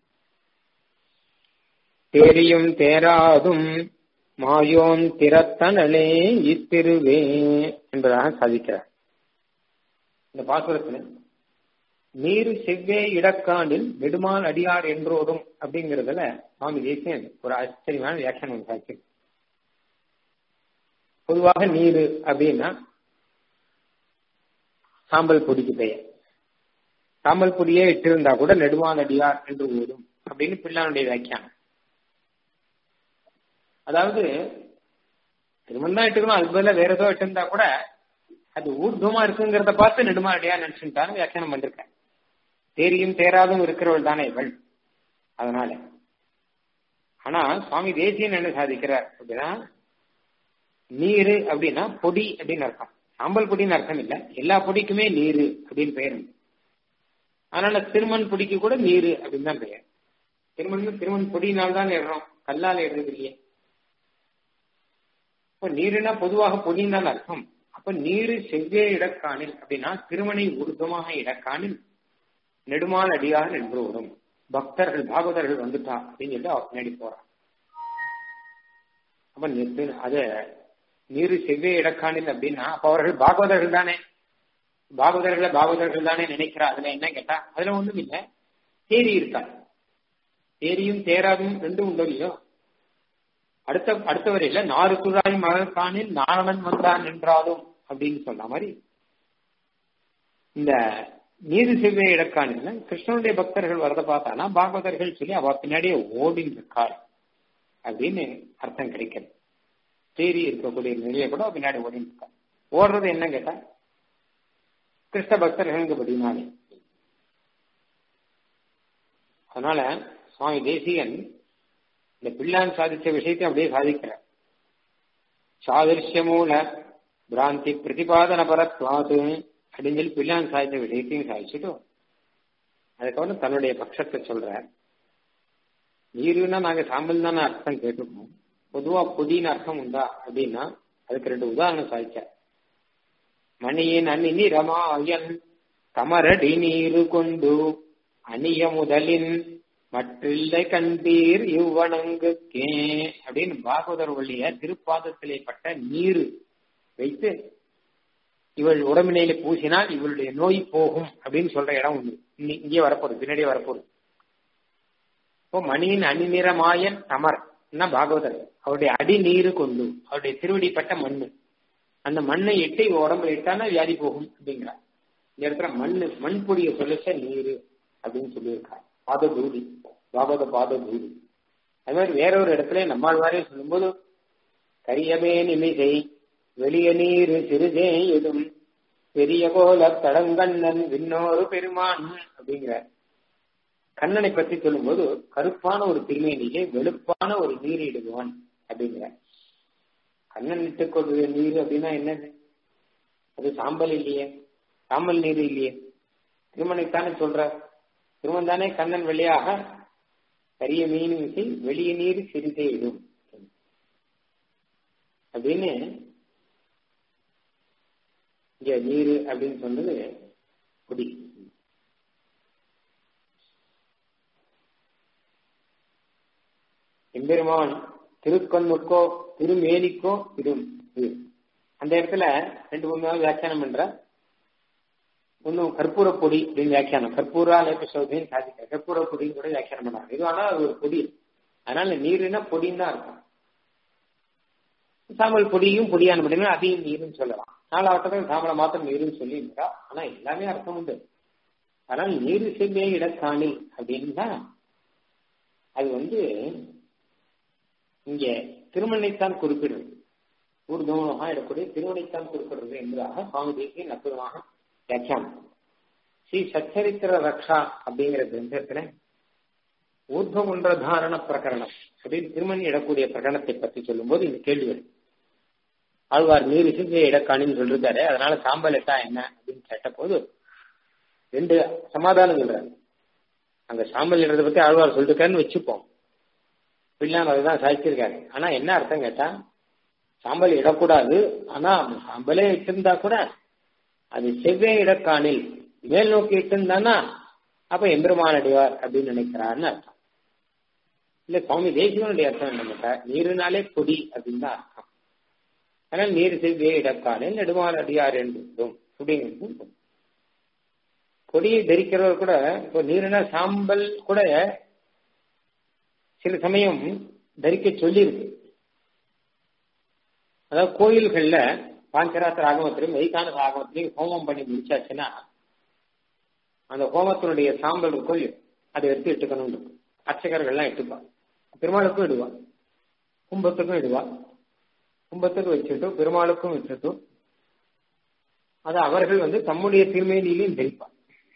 தேரியும் தேராதும் மாயோன் திறத்தனலே இத்திருவே என்பதாக சாதிக்கிறார் இந்த பாசுரத்துல நீரு செவ்வே இடக்காண்டில் நெடுமால் அடியார் என்றோடும் அப்படிங்கறதுல சுவாமி தேசியன் ஒரு ஆச்சரியமான வியாக்கியானம் சாட்சி பொதுவாக நீரு அப்படின்னா சாம்பல் பொடிக்கு பெயர் சாம்பல் பொடியே இட்டிருந்தா கூட நெடுமால் அடியார் என்று ஓடும் அப்படின்னு பிள்ளானுடைய வியாக்கியானம் அதாவது திருமணம் தான் இட்டுக்கணும் அது பதில வேற ஏதோ இட்டிருந்தா கூட அது ஊர்துவமா இருக்குங்கிறத பார்த்து நெடுமாடியா நினைச்சுட்டாரு வியாக்கியானம் பண்ணிருக்கேன் தேரியும் தேராதும் இருக்கிறவள் தானே இவள் அதனால ஆனா சுவாமி தேசியன் என்ன சாதிக்கிறார் அப்படின்னா நீரு அப்படின்னா பொடி அப்படின்னு அர்த்தம் சாம்பல் பொடின்னு அர்த்தம் இல்ல எல்லா பொடிக்குமே நீரு அப்படின்னு பெயர் உண்டு. அதனால திருமண் பொடிக்கு கூட நீரு அப்படின்னு தான் பெயர் திருமண் திருமண் பொடியினால் தான் இடுறோம் கல்லால் இடுறது இல்லையே இப்ப நீருனா பொதுவாக பொடின்னு தான் அர்த்தம் அப்ப நீரு செவ்வே இடக்காணில் அப்படின்னா திருமணை உருதமாக இடக்காணில் நெடுமால் அடியாக நின்று விடும் பக்தர்கள் பாகவதர்கள் வந்துட்டா அப்படின்னு சொல்லி அவர் பின்னாடி போறான் அப்ப நிறுத்து அத நீரு செவ்வே இடக்காணில் அப்படின்னா அப்ப அவர்கள் பாகவதர்கள் தானே பாகவதர்களை பாகவதர்கள் தானே நினைக்கிறா அதுல என்ன கேட்டா அதுல ஒண்ணும் இல்ல தேரி இருக்கா தேரியும் தேராதும் ரெண்டும் உண்டோ இல்லையோ அடுத்த அடுத்த வரையில நாறு துழாய் மகற்கானில் நாரணன் வந்தான் என்றாலும் அப்படின்னு சொன்ன மாதிரி இந்த நீரு செவ்வே இடக்கானில் கிருஷ்ணனுடைய பக்தர்கள் வரத பார்த்தானா பாகவதர்கள் சொல்லி அவ பின்னாடியே ஓடின்னு இருக்காள் அப்படின்னு அர்த்தம் கிடைக்கிறது தேரி இருக்கக்கூடிய நிலையை கூட அவ பின்னாடி ஓடின்னு இருக்கா ஓடுறது என்ன கேட்டா கிருஷ்ண பக்தர்களுக்கு படினாலே அதனால சுவாமி தேசிகன் இந்த பிள்ளான் சாதிச்ச விஷயத்தை அப்படியே சாதிக்கிறார் சாதிருஷ்யமூல பிராந்தி பிரதிபாதன பரத்வாது அப்படின்னு சொல்லி பிள்ளான் சாதித்த விஷயத்தையும் சாதிச்சுட்டு அதுக்கப்புறம் தன்னுடைய பட்சத்தை சொல்றார் நீருன்னா நாங்க சாம்பல் தானே அர்த்தம் கேட்டுக்கோம் பொதுவா பொதின்னு அர்த்தம் உண்டா அப்படின்னா அதுக்கு ரெண்டு உதாரணம் சாதிச்சார் மணியின் அந்நினி ரமாயன் கமரடி நீரு கொண்டு அணிய முதலின் மற்றில்லை கண்டீர் இவ்வணங்குக்கே அப்படின்னு பாகவதர் வழிய திருப்பாதத்திலே பட்ட நீரு வைத்து இவள் உடம்பினையில பூசினால் இவளுடைய நோய் போகும் அப்படின்னு சொல்ற இடம் உண்டு இங்கே வரப்போகுது பின்னாடியே வரப்போகுது இப்போ மணியின் அணிநிறமாயன் தமர் பாகவதர் அவருடைய அடி நீரு கொண்டு அவருடைய திருவடிப்பட்ட மண்ணு அந்த மண்ணை இட்டு இவ உடம்புல இட்டானா வியாதி போகும் அப்படிங்கிறார் இந்த இடத்துல மண்ணு மண் பொடிய சொல்லிச்ச நீரு அப்படின்னு சொல்லியிருக்கார் பாத தூதி பாகவத பாத தூதி அது மாதிரி வேற ஒரு இடத்துல நம்மாழ்வாரே சொல்லும்போது கரியமே நிமிசை வெளிய நீர் சிறுதே எதும் பெரிய கோல தடங்கண்ணன் விண்ணோரு பெருமான் அப்படிங்கிற கண்ணனை பற்றி சொல்லும்போது கருப்பான ஒரு திருமேனிலே வெளுப்பான ஒரு நீர் இடுவான் அப்படிங்கிற கண்ணன் இட்டுக் கொள்வது நீர் அப்படின்னா என்னது அது சாம்பல் இல்லையே சாம்பல் நீர் இல்லையே திருமணைத்தானே சொல்ற திருமணம் தானே கண்ணன் வழியாக கரிய மீன் விசை வெளிய நீர் சிறிதே இடும் அப்படின்னு இங்க நீரு அப்படின்னு சொன்னது குடி எம்பெருமான் திருக்கண்ணுக்கோ திருமேனிக்கோ இடும் இது அந்த இடத்துல ரெண்டு மூணு நாள் வியாக்கியானம் பண்ற ஒன்னும் கற்பூர பொடி அப்படின்னு வியாக்கியானம் கற்பூரா லேப சௌதின்னு சாதிக்க கற்பூர பொடின்னு கூட வியாக்கியானம் பண்ணாங்க இது ஆனா அது ஒரு பொடி அதனால நீருன்னா பொடின்னு தான் இருக்கும் சாம்பல் பொடியும் பொடியான முடியுமே அதையும் நீருன்னு சொல்லலாம் நாலாவட்டத்தில் சாம்பலை மாத்திரம் நீருன்னு சொல்லி இருந்தா ஆனா எல்லாமே அர்த்தம் உண்டு ஆனால் நீர் செவ்வே இடக்காணி அப்படின்னா அது வந்து இங்க திருமணைத்தான் குறிப்பிடுறது ஊர்தவமாக இடக்கூடிய திருமணைத்தான் குறிப்பிடுறது என்பதாக சுவாமி தேசியன் அற்புதமாக வியாக்கியானம் ஸ்ரீ சச்சரித்திர ரக்ஷா அப்படிங்கிற கிரந்தத்துல ஊர்துவகுன்ற தாரண பிரகரணம் அப்படின்னு திருமணி இடக்கூடிய பிரகரணத்தை பற்றி சொல்லும்போது இந்த கேள்வி வரும் ஆழ்வார் நீர் இசைஞ்ச இடக்காணின்னு சொல்லிருக்காரு அதனால சாம்பல் எட்டா என்ன அப்படின்னு கேட்ட போது ரெண்டு சமாதானம் சொல்றாரு அங்க சாம்பல் இடத்தை பத்தி ஆழ்வார் சொல்லிருக்காருன்னு வச்சுப்போம் பிள்ளான் அதுதான் சாதிச்சிருக்காரு ஆனா என்ன அர்த்தம் கேட்டா சாம்பல் இடக்கூடாது ஆனா சாம்பலே இட்டிருந்தா கூட அது செவ்வே இடக்காணில் மேல் நோக்கி இட்டிருந்தானா அப்ப எம்பெருமான் அடிவார் அப்படின்னு நினைக்கிறாருன்னு அர்த்தம் இல்ல சுவாமி தேசிகனுடைய அர்த்தம் என்ன கேட்டா நீருனாலே பொடி அப்படின்னு தான் அர்த்தம் ஆனால் நீர் செவ்வே இடக்காணில் நெடுமான் அடியார் என்றும் அப்படிங்கிறது பொடியை தரிக்கிறவர் கூட இப்போ நீருனா சாம்பல் கூட சில சமயம் தரிக்க சொல்லியிருக்கு அதாவது கோயில்கள்ல பாஞ்சராத்திர ஆகமத்திலையும் வைகான ஆகமத்திலையும் ஹோமம் பண்ணி முடிச்சாச்சுன்னா அந்த ஹோமத்தினுடைய சாம்பல் இருக்கும் அதை எடுத்து இட்டுக்கணும் இருக்கும் அர்ச்சகர்கள்லாம் இட்டுப்பா பெருமாளுக்கும் இடுவா கும்பத்துக்கும் இடுவா கும்பத்துக்கு வச்சுட்டு பெருமாளுக்கும் வச்சுட்டு அது அவர்கள் வந்து தம்முடைய திருமேனியிலையும் தரிப்பா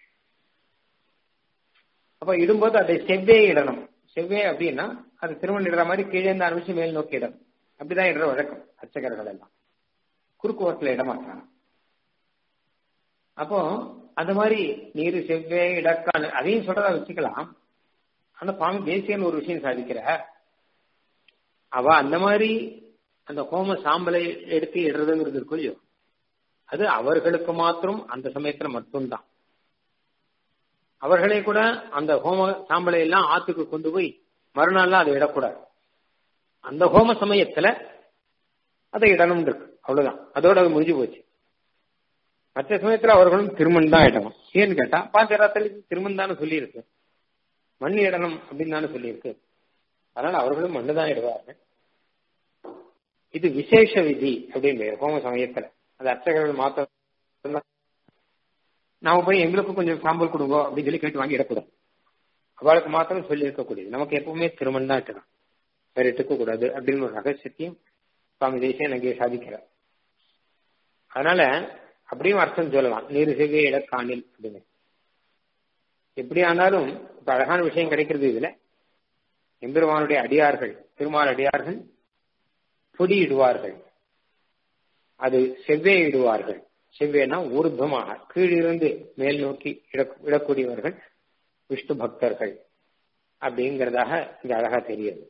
அப்ப இடும்போது அதை செவ்வே இடணும் செவ்வே அப்படின்னா அது திருமணம் இடுற மாதிரி கீழே இருந்து ஆரம்பிச்சு மேல் நோக்கி இடணும் அப்படிதான் இடுற வழக்கம் அர்ச்சகர்கள் எல்லாம் குறுக்கு ஓரத்துல இடமாட்டாங்க அப்போ அந்த மாதிரி நீர் செவ்வே இடக்கான அதையும் சொல்றதா வச்சுக்கலாம் ஆனா சுவாமி தேசியன்னு ஒரு விஷயம் சாதிக்கிற அவ அந்த மாதிரி அந்த ஹோம சாம்பலை எடுத்து இடுறதுங்கிறது இருக்கும் இல்லையோ அது அவர்களுக்கு மாத்திரம் அந்த சமயத்துல மட்டும்தான் அவர்களே கூட அந்த ஹோம சாம்பலை எல்லாம் ஆத்துக்கு கொண்டு போய் மறுநாள்லாம் அதை இடக்கூடாது அந்த ஹோம சமயத்துல அதை இடணும் இருக்கு அவ்வளவுதான் அதோட அது முடிஞ்சு போச்சு மற்ற சமயத்துல அவர்களும் திருமண் தான் இடணும் ஏன்னு கேட்டா பாஞ்சராத்திரி திருமண் தானே சொல்லியிருக்கு மண் இடணும் அப்படின்னு தானே சொல்லியிருக்கு அதனால அவர்களும் மண்ணு தான் இடுவார்கள் இது விசேஷ விதி அப்படின்னு ஹோம சமயத்துல அது அர்ச்சகர்கள் மாத்த நாம போய் எங்களுக்கு கொஞ்சம் சாம்பல் கொடுங்க அப்படின்னு சொல்லி கேட்டு வாங்கி இடக்கூடாது அவளுக்கு மாத்திரம் சொல்லி இருக்கக்கூடியது நமக்கு எப்பவுமே திருமண் தான் இருக்கணும் வேற எடுக்க கூடாது அப்படின்னு ஒரு ரகசியத்தையும் சுவாமி தேசியம் அங்கே சாதிக்கிறார் அதனால அப்படியும் அர்த்தம் சொல்லலாம் நீர் செவ்வே இடக்காணில் அப்படின்னு எப்படி ஆனாலும் இப்ப அழகான விஷயம் கிடைக்கிறது இதுல எம்பெருமானுடைய அடியார்கள் திருமால் அடியார்கள் பொடியிடுவார்கள் அது செவ்வே இடுவார்கள் செவ்வேனா ஊர்துவமாக கீழிருந்து மேல் நோக்கி இடக்கூடியவர்கள் விஷ்ணு பக்தர்கள் அப்படிங்கிறதாக இங்க அழகா தெரியுது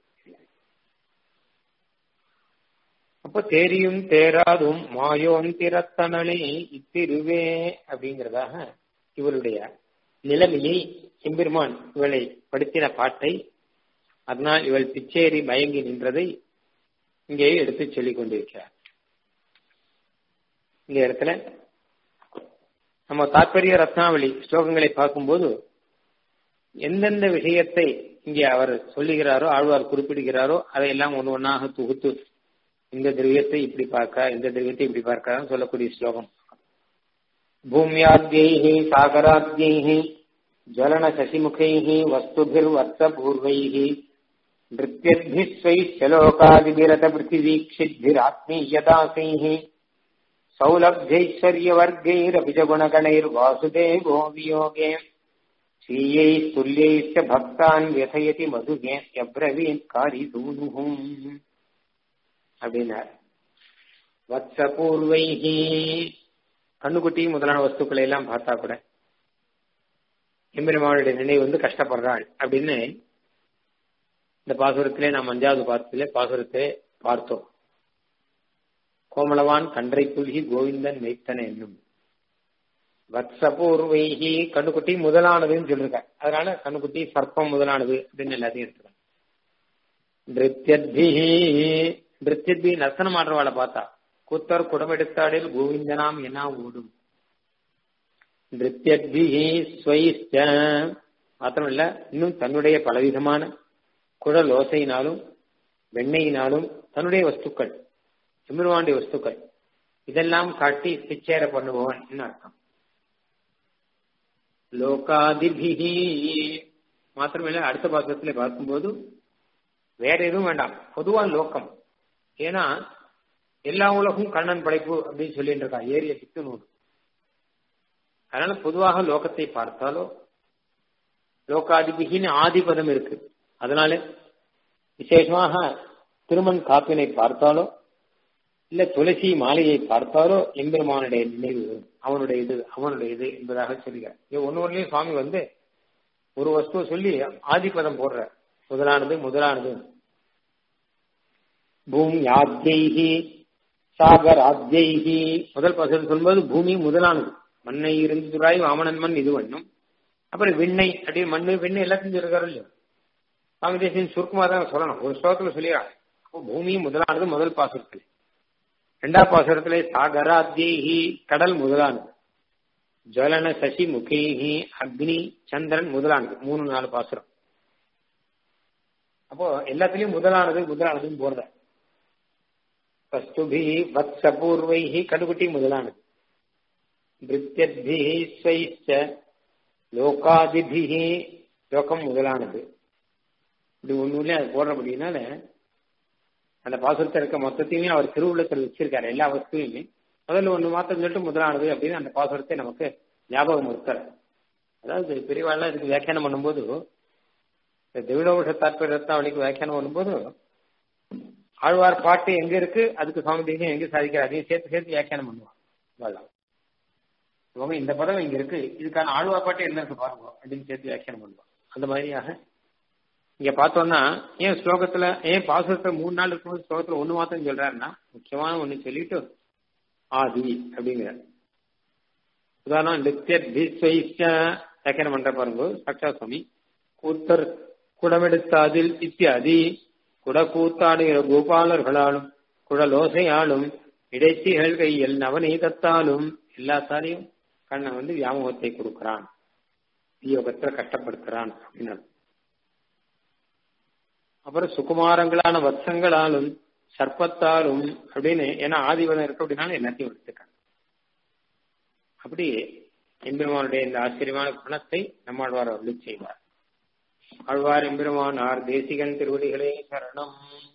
அப்ப தேரியும் தேராதும் மாயோன் திறத்தனலே இத்திருவே அப்படிங்கிறதாக இவருடைய நிலைமையை எம்பெருமான் இவளை படுத்தின பாட்டை அதனால் இவள் பிச்சேரி மயங்கி நின்றதை இங்கே எடுத்து சொல்லிக் கொண்டிருக்கிறார் இந்த இடத்துல நம்ம தாற்பரிய ரத்னாவளி ஸ்லோகங்களை பார்க்கும்போது எந்தெந்த விஷயத்தை இங்கே அவர் சொல்லுகிறாரோ ஆழ்வார் குறிப்பிடுகிறாரோ அதையெல்லாம் ஒன்று ஒன்றாக தொகுத்து இந்த திரவியத்தை இப்படி பார்க்க இந்த திரவியத்தை இப்படி பார்க்க சொல்லக்கூடிய ஸ்லோகம் பூமியாத்யை சாகராத்யை ஜலன சசிமுகை வஸ்துபிர்வர்த்தபூர்வை नृत्यद्भिस्वैश्चलोकादिभिरत पृथिवीक्षिद्भिरात्मीयदासैः सौलभ्यैश्वर्यवर्गैरपि च गुणगणैर्वासुदेवो वियोगे स्वीयैः तुल्यैश्च भक्तान् व्यथयति मधुगे यब्रवीत् कारिसूनुः அப்படின்னார் வத்சபூர்வைஹி கண்ணுக்குட்டி முதலான வஸ்துக்களை எல்லாம் பார்த்தா கூட எம்பெருமானுடைய நினைவு வந்து கஷ்டப்படுறாள் அப்படின்னு இந்த பாசுரத்திலே நாம் அஞ்சாவது பாசத்திலே பாசுரத்தை பார்த்தோம் கோமளவான் கன்றை புல்கி கோவிந்தன் மெய்த்தன என்னும் வத்சபூர்வைகி கண்ணுக்குட்டி முதலானதுன்னு சொல்லிருக்க அதனால கண்ணுக்குட்டி சர்ப்பம் முதலானது அப்படின்னு எல்லாத்தையும் எடுத்துக்க நிருத்தியத்பிஹி நிருத்தியத்பி நர்த்தனம் ஆடுறவாளை பார்த்தா கூத்தர் குடமெடுத்தாடில் கோவிந்தனாம் என்ன ஓடும் நிருத்தியத்பிஹி ஸ்வைஸ்ட மாத்திரமல்ல இன்னும் தன்னுடைய பலவிதமான குழல் ஓசையினாலும் வெண்ணையினாலும் தன்னுடைய வஸ்துக்கள் எம்பெருமானுடைய வஸ்துக்கள் இதெல்லாம் காட்டி பிச்சேர பண்ணுபவன் அர்த்தம் லோகாதிபிகி மாத்திரமில்ல அடுத்த பாத்திரத்துல பார்க்கும்போது வேற எதுவும் வேண்டாம் பொதுவா லோகம் ஏன்னா எல்லா உலகும் கண்ணன் படைப்பு அப்படின்னு சொல்லிட்டு இருக்கா ஏரிய சித்து நூறு அதனால பொதுவாக லோகத்தை பார்த்தாலோ லோகாதிபிகின்னு ஆதிபதம் இருக்கு அதனால விசேஷமாக திருமண் காப்பினை பார்த்தாலோ இல்ல துளசி மாலையை பார்த்தாலோ எம்பெருமானுடைய நினைவு வரும் அவனுடைய இது அவனுடைய இது என்பதாக சொல்லுகிறார் இது ஒன்னு ஒன்னுலயும் சுவாமி வந்து ஒரு வஸ்துவை சொல்லி ஆதிபதம் போடுற முதலானது முதலானது பூமி ஆத்யைகி சாகர் ஆத்யைகி முதல் பசல் சொல்லும்போது பூமி முதலானது மண்ணை இருந்து துராய் வாமனன் மண் இது வண்ணும் அப்புறம் விண்ணை அப்படி மண்ணு விண்ணை எல்லாத்தையும் சொல்லிருக்காரு இல்லையோ சுவாமி தேசியன் சுருக்கமா தான் சொல்லணும் ஒரு ஸ்லோகத்துல சொல்லிடுறாங்க பூமி முதலானது முதல் பாசுரத்தில் இரண்டாம் பாசுரத்திலே சாகராத்யேகி கடல் முதலானது ஜலன சசி முகேஹி அக்னி சந்திரன் முதலானது மூணு நாலு பாசுரம் அப்போ எல்லாத்துலயும் முதலானது முதலானதுன்னு போறத வஸ்துபி வத்சபூர்வைஹி கடுகுட்டி முதலானது நிருத்தியத்பிஹி ஸ்வைச்ச லோகாதிபிஹி லோகம் முதலானது இது ஒண்ணுலயே அது போடுறபடினால அந்த பாசுரத்தை இருக்க மொத்தத்தையுமே அவர் திருவுள்ளத்தில் வச்சிருக்காரு எல்லா வஸ்துவையுமே முதல்ல ஒண்ணு மாத்திரம் சொல்லிட்டு முதலானது அப்படின்னு அந்த பாசுரத்தை நமக்கு ஞாபகம் இருக்கிற அதாவது பெரியவாள்லாம் இதுக்கு வியாக்கியானம் பண்ணும்போது இந்த திவிடோஷ தாற்பயத்தாவளிக்கு வியாக்கியானம் பண்ணும்போது ஆழ்வார் பாட்டு எங்க இருக்கு அதுக்கு சுவாமி தேசியம் எங்க சாதிக்கிறார் அதையும் சேர்த்து சேர்த்து வியாக்கியானம் பண்ணுவான் இவெல்லாம். இவங்க இந்த பதம் இங்க இருக்கு இதுக்கான ஆழ்வார் பாட்டு என்ன இருக்கு பாருங்க அப்படின்னு சேர்த்து வியாக்கியானம் பண்ணுவான் அந்த மாதிரியாக இங்க பார்த்தோம்னா ஏன் ஸ்லோகத்துல ஏன் பாசுரத்துல மூணு நாள் இருக்கும்போது ஸ்லோகத்துல ஒண்ணு மாத்திரம் சொல்றாருன்னா முக்கியமான ஒண்ணு சொல்லிட்டு ஆதி அப்படிங்கிற உதாரணம் நித்தியத்வைச்ச வியாக்கியானம் பண்ற பாருங்க சாட்சா சுவாமி கூத்தர் குடமெடுத்தாதில் இத்தியாதி குட கூத்தாடுகிற கோபாலர்களாலும் குடலோசையாலும் இடைச்சிகள் கையில் நவநீதத்தாலும் எல்லாத்தாலையும் கண்ணன் வந்து வியாமோகத்தை கொடுக்கிறான் வியோகத்துல கஷ்டப்படுத்துறான் அப்படின்னு அர்த்தம். அப்புறம் சுகுமாரங்களான வத்சங்களாலும் சர்ப்பத்தாலும் அப்படின்னு ஏன்னா ஆதிவதம் இருக்கு அப்படின்னாலும் எல்லாத்தையும் எடுத்துக்காங்க அப்படி எம்பெருமானுடைய இந்த ஆச்சரியமான குணத்தை நம்மாழ்வார் அருளி செய்வார் ஆழ்வார் எம்பெருமானார் தேசிகன் திருவடிகளே சரணம்